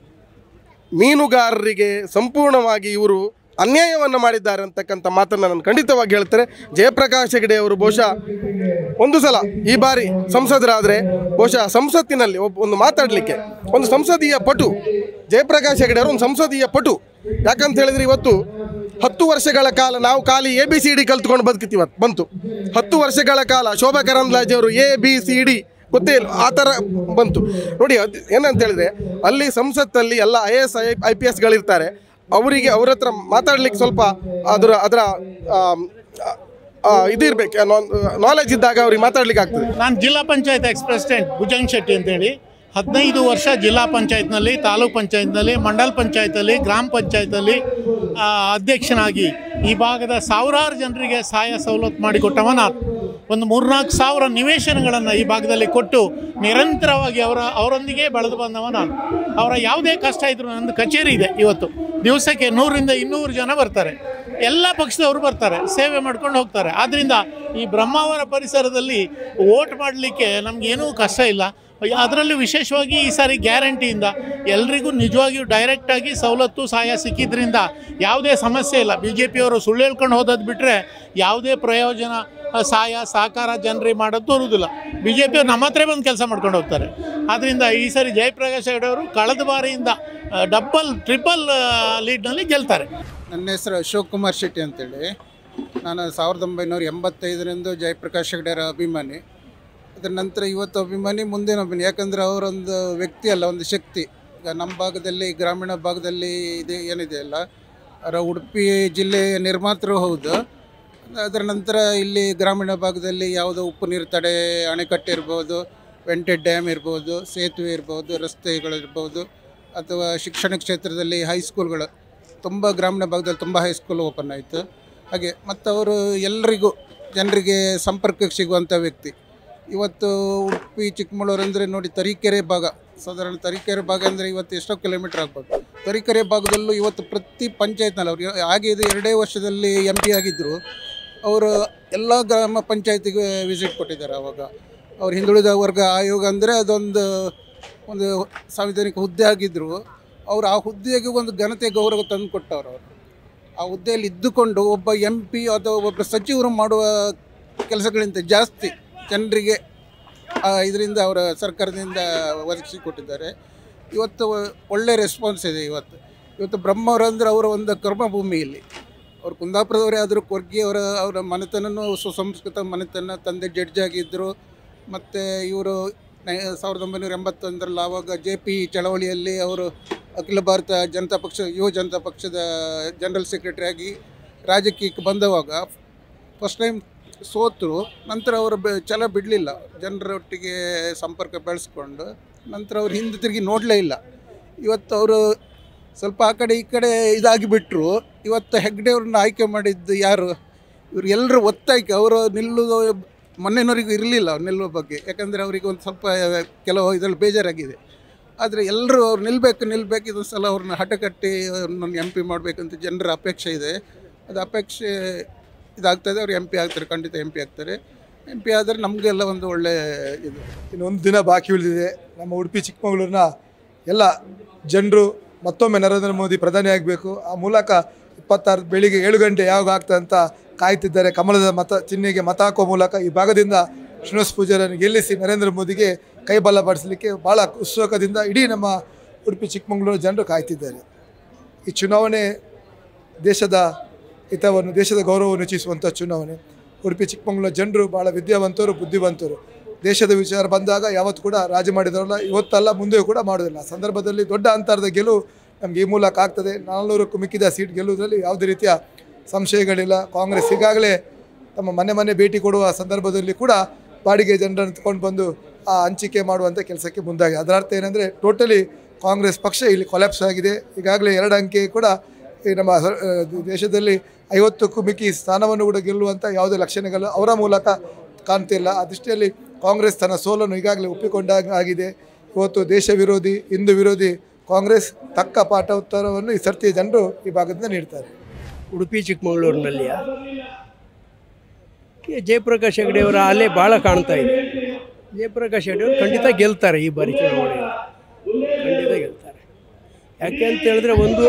ಮೀನುಗಾರರಿಗೆ ಸಂಪೂರ್ಣವಾಗಿ ಇವರು ಅನ್ಯಾಯವನ್ನು ಮಾಡಿದ್ದಾರೆ ಅಂತಕ್ಕಂಥ ಮಾತನ್ನು ನಾನು ಖಂಡಿತವಾಗಿ ಹೇಳ್ತಾರೆ ಜಯಪ್ರಕಾಶ್ ಹೆಗಡೆ ಅವರು ಬಹುಶಃ ಒಂದು ಸಲ ಈ ಬಾರಿ ಸಂಸದರಾದರೆ ಬಹುಶಃ ಸಂಸತ್ತಿನಲ್ಲಿ ಒಬ್ಬ ಒಂದು ಮಾತಾಡಲಿಕ್ಕೆ ಒಂದು ಸಂಸದೀಯ ಪಟು ಜಯಪ್ರಕಾಶ್ ಹೆಗಡೆ ಅವರು ಒಂದು ಸಂಸದೀಯ ಪಟು ಯಾಕಂತ ಹೇಳಿದ್ರೆ ಇವತ್ತು ಹತ್ತು ವರ್ಷಗಳ ಕಾಲ ನಾವು ಖಾಲಿ ಎ ಬಿ ಸಿ ಡಿ ಕಲ್ತ್ಕೊಂಡು ಬದುಕ್ತೀವಿ ಬಂತು ಹತ್ತು ವರ್ಷಗಳ ಕಾಲ ಶೋಭಾ ಕರಂದ್ಲಾಜೆ ಅವರು ಎ ಬಿ ಸಿ ಡಿ ಗೊತ್ತೇ ಇಲ್ಲ ಆ ಥರ ಬಂತು ನೋಡಿ ಅದು ಏನಂತ ಹೇಳಿದ್ರೆ ಅಲ್ಲಿ ಸಂಸತ್ತಲ್ಲಿ ಎಲ್ಲ I S I I P ಎಸ್ಗಳಿರ್ತಾರೆ ಅವರಿಗೆ ಅವ್ರ ಹತ್ರ ಮಾತಾಡ್ಲಿಕ್ಕೆ ಸ್ವಲ್ಪ ಅದರ ಅದರ ಆಮ್, ಆ, ಇದು ಇರಬೇಕು ನಾಲೆಜ್ ಇದ್ದಾಗ ಅವ್ರಿಗೆ ಮಾತಾಡ್ಲಿಕ್ಕೆ ಆಗ್ತದೆ ನಾನು ಜಿಲ್ಲಾ ಪಂಚಾಯತ್ ಎಕ್ಸ್ ಪ್ರೆಸಿಡೆಂಟ್ ಭುಜಂಗ್ ಶೆಟ್ಟಿ ಅಂತೇಳಿ ಹದಿನೈದು ವರ್ಷ ಜಿಲ್ಲಾ ಪಂಚಾಯತ್ನಲ್ಲಿ ತಾಲೂಕ್ ಪಂಚಾಯತ್ನಲ್ಲಿ ಮಂಡಲ್ ಪಂಚಾಯತಲ್ಲಿ ಗ್ರಾಮ ಪಂಚಾಯತಲ್ಲಿ ಆ, ಅಧ್ಯಕ್ಷನಾಗಿ ಈ ಭಾಗದ ಸಾವಿರಾರು ಜನರಿಗೆ ಸಹಾಯ ಸವಲತ್ತು ಮಾಡಿಕೊಟ್ಟವ ನಾನು ಒಂದು ಮೂರ್ನಾಲ್ಕು ಸಾವಿರ ನಿವೇಶನಗಳನ್ನು ಈ ಭಾಗದಲ್ಲಿ ಕೊಟ್ಟು ನಿರಂತರವಾಗಿ ಅವರ ಅವರೊಂದಿಗೆ ಬೆಳೆದು ಬಂದವ ನಾನು ಅವರ ಯಾವುದೇ ಕಷ್ಟ ಇದ್ರೂ ನಂದು ಕಚೇರಿ ಇದೆ ಇವತ್ತು ದಿವಸಕ್ಕೆ ನೂರರಿಂದ ಇನ್ನೂರು ಜನ ಬರ್ತಾರೆ ಎಲ್ಲ ಪಕ್ಷದವರು ಬರ್ತಾರೆ ಸೇವೆ ಮಾಡ್ಕೊಂಡು ಹೋಗ್ತಾರೆ ಆದ್ದರಿಂದ ಈ ಬ್ರಹ್ಮಾವರ ಪರಿಸರದಲ್ಲಿ ವೋಟ್ ಮಾಡಲಿಕ್ಕೆ ನಮಗೇನೂ ಕಷ್ಟ ಇಲ್ಲ ಅದರಲ್ಲೂ ವಿಶೇಷವಾಗಿ ಈ ಸಾರಿ ಗ್ಯಾರಂಟಿಯಿಂದ ಎಲ್ರಿಗೂ ನಿಜವಾಗಿಯೂ ಡೈರೆಕ್ಟಾಗಿ ಸವಲತ್ತು ಸಹಾಯ ಸಿಕ್ಕಿದ್ರಿಂದ ಯಾವುದೇ ಸಮಸ್ಯೆ ಇಲ್ಲ ಬಿ ಜೆ ಪಿಯವರು ಸುಳ್ಳು ಹೇಳ್ಕೊಂಡು ಹೋದದ್ದು ಬಿಟ್ಟರೆ ಯಾವುದೇ ಪ್ರಯೋಜನ ಆ, ಸಹಾಯ ಸಹಕಾರ ಜನರಿಗೆ ಮಾಡೋದು ತೋರುವುದಿಲ್ಲ ಬಿ ಜೆ ಪಿಯವರು ನಮ್ಮ ಹತ್ರ ಬಂದು ಕೆಲಸ ಮಾಡ್ಕೊಂಡು ಹೋಗ್ತಾರೆ ಆದ್ದರಿಂದ ಈ ಸಾರಿ ಜಯಪ್ರಕಾಶ್ ಹೆಗಡೆ ಅವರು ಕಳೆದ ಬಾರಿಯಿಂದ ಡಬ್ಬಲ್ ಟ್ರಿಪಲ್ ಲೀಡ್ನಲ್ಲಿ ಗೆಲ್ತಾರೆ ನನ್ನ ಹೆಸರು ಅಶೋಕ್ ಕುಮಾರ್ ಶೆಟ್ಟಿ ಅಂತೇಳಿ ನಾನು ಸಾವಿರದ ಒಂಬೈನೂರ ಎಂಬತ್ತೈದರಿಂದ ಜಯಪ್ರಕಾಶ್ ಹೆಗಡೆಯವರ ಅಭಿಮಾನಿ ಅದರ ನಂತರ ಇವತ್ತು ಅಭಿಮಾನಿ ಮುಂದಿನ ಅಭಿಮಾನಿ ಯಾಕಂದರೆ ಅವರೊಂದು ವ್ಯಕ್ತಿ ಅಲ್ಲ ಒಂದು ಶಕ್ತಿ ಈಗ ನಮ್ಮ ಭಾಗದಲ್ಲಿ ಗ್ರಾಮೀಣ ಭಾಗದಲ್ಲಿ ಇದೆ ಏನಿದೆ ಅಲ್ಲ ಅವರ ಉಡುಪಿ ಜಿಲ್ಲೆಯ ನಿರ್ಮಾತೃ ಹೌದು ಅದರ ನಂತರ ಇಲ್ಲಿ ಗ್ರಾಮೀಣ ಭಾಗದಲ್ಲಿ ಯಾವುದೋ ಉಪ್ಪು ನೀರು ತಡೆ ಅಣೆಕಟ್ಟೆ ಇರ್ಬೋದು ವೆಂಟೆಡ್ ಡ್ಯಾಮ್ ಇರ್ಬೋದು ಸೇತುವೆ ಇರ್ಬೋದು ರಸ್ತೆಗಳಿರ್ಬೋದು ಅಥವಾ ಶಿಕ್ಷಣ ಕ್ಷೇತ್ರದಲ್ಲಿ ಹೈಸ್ಕೂಲ್ಗಳು ತುಂಬ ಗ್ರಾಮೀಣ ಭಾಗದಲ್ಲಿ ತುಂಬ ಹೈಸ್ಕೂಲ್ ಓಪನ್ ಆಯಿತು ಹಾಗೆ ಮತ್ತು ಅವರು ಎಲ್ರಿಗೂ ಜನರಿಗೆ ಸಂಪರ್ಕಕ್ಕೆ ಸಿಗುವಂಥ ವ್ಯಕ್ತಿ ಇವತ್ತು ಉಡುಪಿ ಚಿಕ್ಕಮಗಳೂರು ಅಂದರೆ ನೋಡಿ ತರೀಕೆರೆ ಭಾಗ ಸಾಧಾರಣ ತರೀಕೆರೆ ಭಾಗ ಅಂದರೆ ಇವತ್ತು ಎಷ್ಟೋ ಕಿಲೋಮೀಟ್ರ್ ಆಗ್ಬೋದು ತರೀಕೆರೆ ಭಾಗದಲ್ಲೂ ಇವತ್ತು ಪ್ರತಿ ಪಂಚಾಯತ್ನಲ್ಲಿ ಅವ್ರು ಹಾಗೆ ಇದು ಎರಡೇ ವರ್ಷದಲ್ಲಿ ಎಂ ಪಿ ಆಗಿದ್ದರು ಅವರು ಎಲ್ಲ ಗ್ರಾಮ ಪಂಚಾಯತಿಗೆ ವಿಸಿಟ್ ಕೊಟ್ಟಿದ್ದಾರೆ ಅವಾಗ ಅವ್ರು ಹಿಂದುಳಿದ ವರ್ಗ ಆಯೋಗ ಅಂದರೆ ಅದೊಂದು ಒಂದು ಸಾಂವಿಧಾನಿಕ ಹುದ್ದೆ ಆಗಿದ್ದರು ಅವರು ಆ ಹುದ್ದೆಗೆ ಒಂದು ಘನತೆ ಗೌರವ ತಂದು ಕೊಟ್ಟವರು ಅವರು ಆ ಹುದ್ದೆಯಲ್ಲಿ ಇದ್ದುಕೊಂಡು ಒಬ್ಬ ಎಂ ಪಿ ಅಥವಾ ಒಬ್ಬ ಸಚಿವರು ಮಾಡುವ ಕೆಲಸಗಳಿಂದ ಜಾಸ್ತಿ ಜನರಿಗೆ ಇದರಿಂದ ಅವರ ಸರ್ಕಾರದಿಂದ ಒದಗಿಸಿಕೊಟ್ಟಿದ್ದಾರೆ ಇವತ್ತು ಒಳ್ಳೆ ರೆಸ್ಪಾನ್ಸ್ ಇದೆ ಇವತ್ತು ಇವತ್ತು ಬ್ರಹ್ಮವರಂದ್ರೆ ಅವರ ಒಂದು ಕರ್ಮಭೂಮಿ ಇಲ್ಲಿ ಅವರು ಕುಂದಾಪುರದವರೇ ಆದರೂ ಕೊರ್ಗಿ ಅವರ ಅವರ ಮನೆತನನೂ ಸುಸಂಸ್ಕೃತ ಮನೆತನ ತಂದೆ ಜಡ್ಜ್ ಆಗಿದ್ದರು ಮತ್ತು ಇವರು ಸಾವಿರದ ಒಂಬೈನೂರ ಎಂಬತ್ತೊಂದರಲ್ಲಿ ಆವಾಗ ಜೆ ಪಿ ಚಳವಳಿಯಲ್ಲಿ ಅವರು ಅಖಿಲ ಭಾರತ ಜನತಾ ಪಕ್ಷ ಯುವ ಜನತಾ ಪಕ್ಷದ ಜನರಲ್ ಸೆಕ್ರೆಟರಿ ಆಗಿ ರಾಜಕೀಯಕ್ಕೆ ಬಂದವಾಗ ಫಸ್ಟ್ ಟೈಮ್ ಸೋತರು ನಂತರ ಅವರು ಬೆ ಛಲ ಬಿಡಲಿಲ್ಲ ಜನರೊಟ್ಟಿಗೆ ಸಂಪರ್ಕ ಬೆಳೆಸ್ಕೊಂಡು ನಂತರ ಅವ್ರು ಹಿಂದೆ ತಿರುಗಿ ನೋಡಲೇ ಇಲ್ಲ ಇವತ್ತು ಅವರು ಸ್ವಲ್ಪ ಆ ಕಡೆ ಈ ಕಡೆ ಇದಾಗಿ ಬಿಟ್ಟರು ಇವತ್ತು ಹೆಗ್ಡೆ ಅವ್ರನ್ನ ಆಯ್ಕೆ ಮಾಡಿದ್ದು ಯಾರು ಇವರು ಎಲ್ಲರೂ ಒತ್ತಾಯ್ಕೆ ಅವರು ನಿಲ್ಲುವುದು ಮೊನ್ನೆನವರಿಗೂ ಇರಲಿಲ್ಲ ಅವ್ರು ನಿಲ್ಲುವ ಬಗ್ಗೆ ಯಾಕಂದರೆ ಅವರಿಗೆ ಒಂದು ಸ್ವಲ್ಪ ಕೆಲವು ಇದರಲ್ಲಿ ಬೇಜಾರಾಗಿದೆ ಆದರೆ ಎಲ್ಲರೂ ಅವ್ರು ನಿಲ್ಲಬೇಕು ನಿಲ್ಲಬೇಕು ಇದೊಂದು ಸಲ ಅವ್ರನ್ನ ಹಠ ಕಟ್ಟಿ ಅವ್ರನ್ನ ಎಂ ಪಿ ಮಾಡಬೇಕಂತ ಜನರ ಅಪೇಕ್ಷೆ ಇದೆ ಅದು ಅಪೇಕ್ಷೆ ಇದಾಗ್ತದೆ ಅವ್ರು ಎಂ ಪಿ ಆಗ್ತಾರೆ ಖಂಡಿತ ಎಂ ಪಿ ಆಗ್ತಾರೆ ಎಂ ಪಿ ಆದರೆ ನಮಗೆಲ್ಲ ಒಂದು ಒಳ್ಳೆ ಇದು ಇನ್ನೊಂದು ದಿನ ಬಾಕಿ ಉಳಿದಿದೆ ನಮ್ಮ ಉಡುಪಿ ಚಿಕ್ಕಮಗಳೂರಿನ ಎಲ್ಲ ಜನರು ಮತ್ತೊಮ್ಮೆ ನರೇಂದ್ರ ಮೋದಿ ಪ್ರಧಾನಿ ಆಗಬೇಕು ಆ ಮೂಲಕ ಇಪ್ಪತ್ತಾರು ಬೆಳಿಗ್ಗೆ ಏಳು ಗಂಟೆ ಯಾವಾಗ ಆಗ್ತದೆ ಅಂತ ಕಾಯ್ತಿದ್ದಾರೆ ಕಮಲದ ಮತ ಚಿಹ್ನೆಗೆ ಮತ ಹಾಕುವ ಮೂಲಕ ಈ ಭಾಗದಿಂದ ಶ್ರೀನಿವಾಸ ಪೂಜಾರನ್ನು ಗೆಲ್ಲಿಸಿ ನರೇಂದ್ರ ಮೋದಿಗೆ ಕೈ ಬಲಪಡಿಸಲಿಕ್ಕೆ ಭಾಳ ಉತ್ಸುಕದಿಂದ ಇಡೀ ನಮ್ಮ ಉಡುಪಿ ಚಿಕ್ಕಮಗಳೂರು ಜನರು ಕಾಯ್ತಿದ್ದಾರೆ ಈ ಚುನಾವಣೆ ದೇಶದ ಹಿತವನ್ನು ದೇಶದ ಗೌರವವನ್ನು ಹೆಚ್ಚಿಸುವಂಥ ಚುನಾವಣೆ ಉಡುಪಿ ಚಿಕ್ಕಮಗಳೂರು ಜನರು ಭಾಳ ವಿದ್ಯಾವಂತರು ಬುದ್ಧಿವಂತರು ದೇಶದ ವಿಚಾರ ಬಂದಾಗ ಯಾವತ್ತು ಕೂಡ ರಾಜಿ ಮಾಡಿದವರಲ್ಲ ಇವತ್ತಲ್ಲ ಮುಂದೆಯೂ ಕೂಡ ಮಾಡೋದಿಲ್ಲ ಆ ಸಂದರ್ಭದಲ್ಲಿ ದೊಡ್ಡ ಅಂತರದ ಗೆಲುವು ನಮಗೆ ಈ ಮೂಲಕ ಆಗ್ತದೆ ನಾಲ್ನೂರಕ್ಕೂ ಮಿಕ್ಕಿದ ಸೀಟ್ ಗೆಲ್ಲುವುದರಲ್ಲಿ ಯಾವುದೇ ರೀತಿಯ ಸಂಶಯಗಳಿಲ್ಲ ಕಾಂಗ್ರೆಸ್ ಈಗಾಗಲೇ ತಮ್ಮ ಮನೆ ಮನೆ ಭೇಟಿ ಕೊಡುವ ಸಂದರ್ಭದಲ್ಲಿ ಕೂಡ ಬಾಡಿಗೆ ಜನರನ್ನು ತಗೊಂಡು ಬಂದು ಆ ಹಂಚಿಕೆ ಮಾಡುವಂಥ ಕೆಲಸಕ್ಕೆ ಮುಂದಾಗಿದೆ ಅದರ ಅರ್ಥ ಏನಂದರೆ ಟೋಟಲಿ ಕಾಂಗ್ರೆಸ್ ಪಕ್ಷ ಇಲ್ಲಿ ಕೊಲ್ಯಾಪ್ಸ್ ಆಗಿದೆ ಈಗಾಗಲೇ ಎರಡು ಅಂಕೆ ಕೂಡ ಈ ನಮ್ಮ ಸ- ಆ, ದೇಶದಲ್ಲಿ ಐವತ್ತಕ್ಕೂ ಮಿಕ್ಕಿ ಸ್ಥಾನವನ್ನು ಕೂಡ ಗೆಲ್ಲುವಂಥ ಯಾವುದೇ ಲಕ್ಷಣಗಳು ಅವರ ಮೂಲಕ ಕಾಣ್ತಿಲ್ಲ ಆ ದೃಷ್ಟಿಯಲ್ಲಿ ಕಾಂಗ್ರೆಸ್ ತನ್ನ ಸೋಲನ್ನು ಈಗಾಗಲೇ ಒಪ್ಪಿಕೊಂಡಾಗ ಆಗಿದೆ ಇವತ್ತು ದೇಶ ವಿರೋಧಿ ಹಿಂದೂ ವಿರೋಧಿ ಕಾಂಗ್ರೆಸ್ ತಕ್ಕ ಪಾಠ ಉತ್ತರವನ್ನು ಈ ಸರ್ತಿ ಜನರು ಈ ಭಾಗದಿಂದ ನೀಡ್ತಾರೆ ಉಡುಪಿ ಚಿಕ್ಕಮಗಳೂರಿನಲ್ಲಿಯ ಜಯಪ್ರಕಾಶ್ ಹೆಗಡೆಯವರ ಅಲೆ ಭಾಳ ಕಾಣ್ತಾ ಇದೆ ಜಯಪ್ರಕಾಶ್ ಹೆಗಡೆಯವರು ಖಂಡಿತ ಗೆಲ್ತಾರೆ ಈ ಬಾರಿ ಚುನಾವಣೆಯಲ್ಲಿ ಖಂಡಿತ ಗೆಲ್ತಾರೆ ಯಾಕೆ ಅಂತ ಹೇಳಿದ್ರೆ ಒಂದು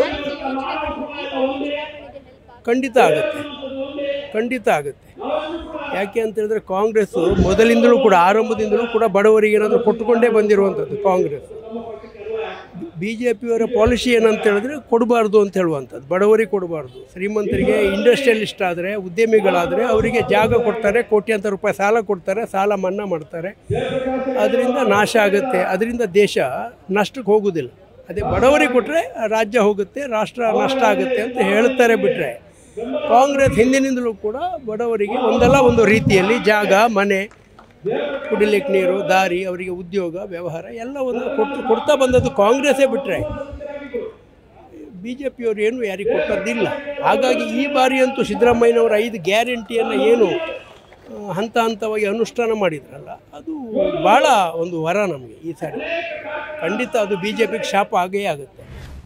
ಖಂಡಿತ ಆಗುತ್ತೆ ಖಂಡಿತ ಆಗುತ್ತೆ ಯಾಕೆ ಅಂತ ಹೇಳಿದ್ರೆ ಕಾಂಗ್ರೆಸ್ಸು ಮೊದಲಿಂದಲೂ ಕೂಡ ಆರಂಭದಿಂದಲೂ ಕೂಡ ಬಡವರಿಗೆ ಏನಾದರೂ ಕೊಟ್ಟುಕೊಂಡೇ ಬಂದಿರುವಂಥದ್ದು ಕಾಂಗ್ರೆಸ್ ಬಿ ಜೆ ಪಿಯವರ ಪಾಲಿಸಿ ಏನಂತ ಹೇಳಿದ್ರೆ ಕೊಡಬಾರ್ದು ಅಂತ ಹೇಳುವಂಥದ್ದು ಬಡವರಿಗೆ ಕೊಡಬಾರ್ದು ಶ್ರೀಮಂತರಿಗೆ ಇಂಡಸ್ಟ್ರಿಯಲಿಸ್ಟ್ ಆದರೆ ಉದ್ಯಮಿಗಳಾದರೆ ಅವರಿಗೆ ಜಾಗ ಕೊಡ್ತಾರೆ ಕೋಟ್ಯಾಂತರ ರೂಪಾಯಿ ಸಾಲ ಕೊಡ್ತಾರೆ ಸಾಲ ಮನ್ನಾ ಮಾಡ್ತಾರೆ ಅದರಿಂದ ನಾಶ ಆಗುತ್ತೆ ಅದರಿಂದ ದೇಶ ನಷ್ಟಕ್ಕೆ ಹೋಗೋದಿಲ್ಲ ಅದೇ ಬಡವರಿಗೆ ಕೊಟ್ಟರೆ ರಾಜ್ಯ ಹೋಗುತ್ತೆ ರಾಷ್ಟ್ರ ನಷ್ಟ ಆಗುತ್ತೆ ಅಂತ ಹೇಳ್ತಾರೆ ಬಿಟ್ಟರೆ ಕಾಂಗ್ರೆಸ್ ಹಿಂದಿನಿಂದಲೂ ಕೂಡ ಬಡವರಿಗೆ ಒಂದಲ್ಲ ಒಂದು ರೀತಿಯಲ್ಲಿ ಜಾಗ ಮನೆ ಕುಡಿಲಿಕ್ಕೆ ನೀರು ದಾರಿ ಅವರಿಗೆ ಉದ್ಯೋಗ ವ್ಯವಹಾರ ಎಲ್ಲವನ್ನು ಕೊಟ್ಟು ಕೊಡ್ತಾ ಬಂದದ್ದು ಕಾಂಗ್ರೆಸ್ಸೇ ಬಿಟ್ಟರೆ ಬಿ ಜೆ ಪಿಯವರು ಏನು ಯಾರಿಗೆ ಕೊಟ್ಟದ್ದಿಲ್ಲ ಹಾಗಾಗಿ ಈ ಬಾರಿ ಅಂತೂ ಸಿದ್ದರಾಮಯ್ಯನವರ ಐದು ಗ್ಯಾರಂಟಿಯನ್ನು ಏನು ಆ, ಹಂತ ಹಂತವಾಗಿ ಅನುಷ್ಠಾನ ಮಾಡಿದ್ರಲ್ಲ ಅದು ಭಾಳ ಒಂದು ವರ ನಮಗೆ ಈ ಸಾರಿ ಖಂಡಿತ ಅದು ಬಿ ಜೆ ಪಿಗೆ ಶಾಪ ಆಗೇ ಆಗುತ್ತೆ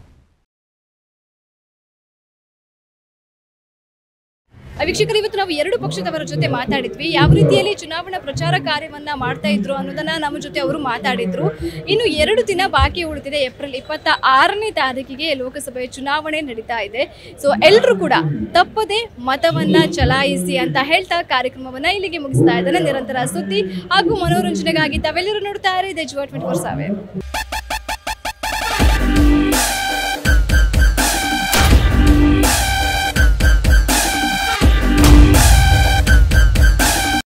ವೀಕ್ಷಕರು ಇವತ್ತು ನಾವು ಎರಡು ಪಕ್ಷದವರ ಜೊತೆ ಮಾತಾಡಿದ್ವಿ ಯಾವ ರೀತಿಯಲ್ಲಿ ಚುನಾವಣಾ ಪ್ರಚಾರ ಕಾರ್ಯವನ್ನ ಮಾಡ್ತಾ ಇದ್ರು ಅನ್ನೋದನ್ನ ನಮ್ಮ ಜೊತೆ ಅವರು ಮಾತಾಡಿದ್ರು ಇನ್ನು ಎರಡು ದಿನ ಬಾಕಿ ಉಳಿದಿದೆ ಏಪ್ರಿಲ್ ಇಪ್ಪತ್ತ ಆರನೇ ತಾರೀಕಿಗೆ ಲೋಕಸಭೆ ಚುನಾವಣೆ ನಡೀತಾ ಇದೆ ಸೊ ಎಲ್ಲರೂ ಕೂಡ ತಪ್ಪದೆ ಮತವನ್ನ ಚಲಾಯಿಸಿ ಅಂತ ಹೇಳ್ತಾ ಕಾರ್ಯಕ್ರಮವನ್ನ ಇಲ್ಲಿಗೆ ಮುಗಿಸ್ತಾ ಇದ್ದಾನೆ ನಿರಂತರ ಸುದ್ದಿ ಹಾಗೂ ಮನೋರಂಜನೆಗಾಗಿ ತಾವೆಲ್ಲರೂ ನೋಡ್ತಾ ಇರಿ ದ ಟ್ವೆಂಟಿ ಫೋರ್ ಸೆವೆನ್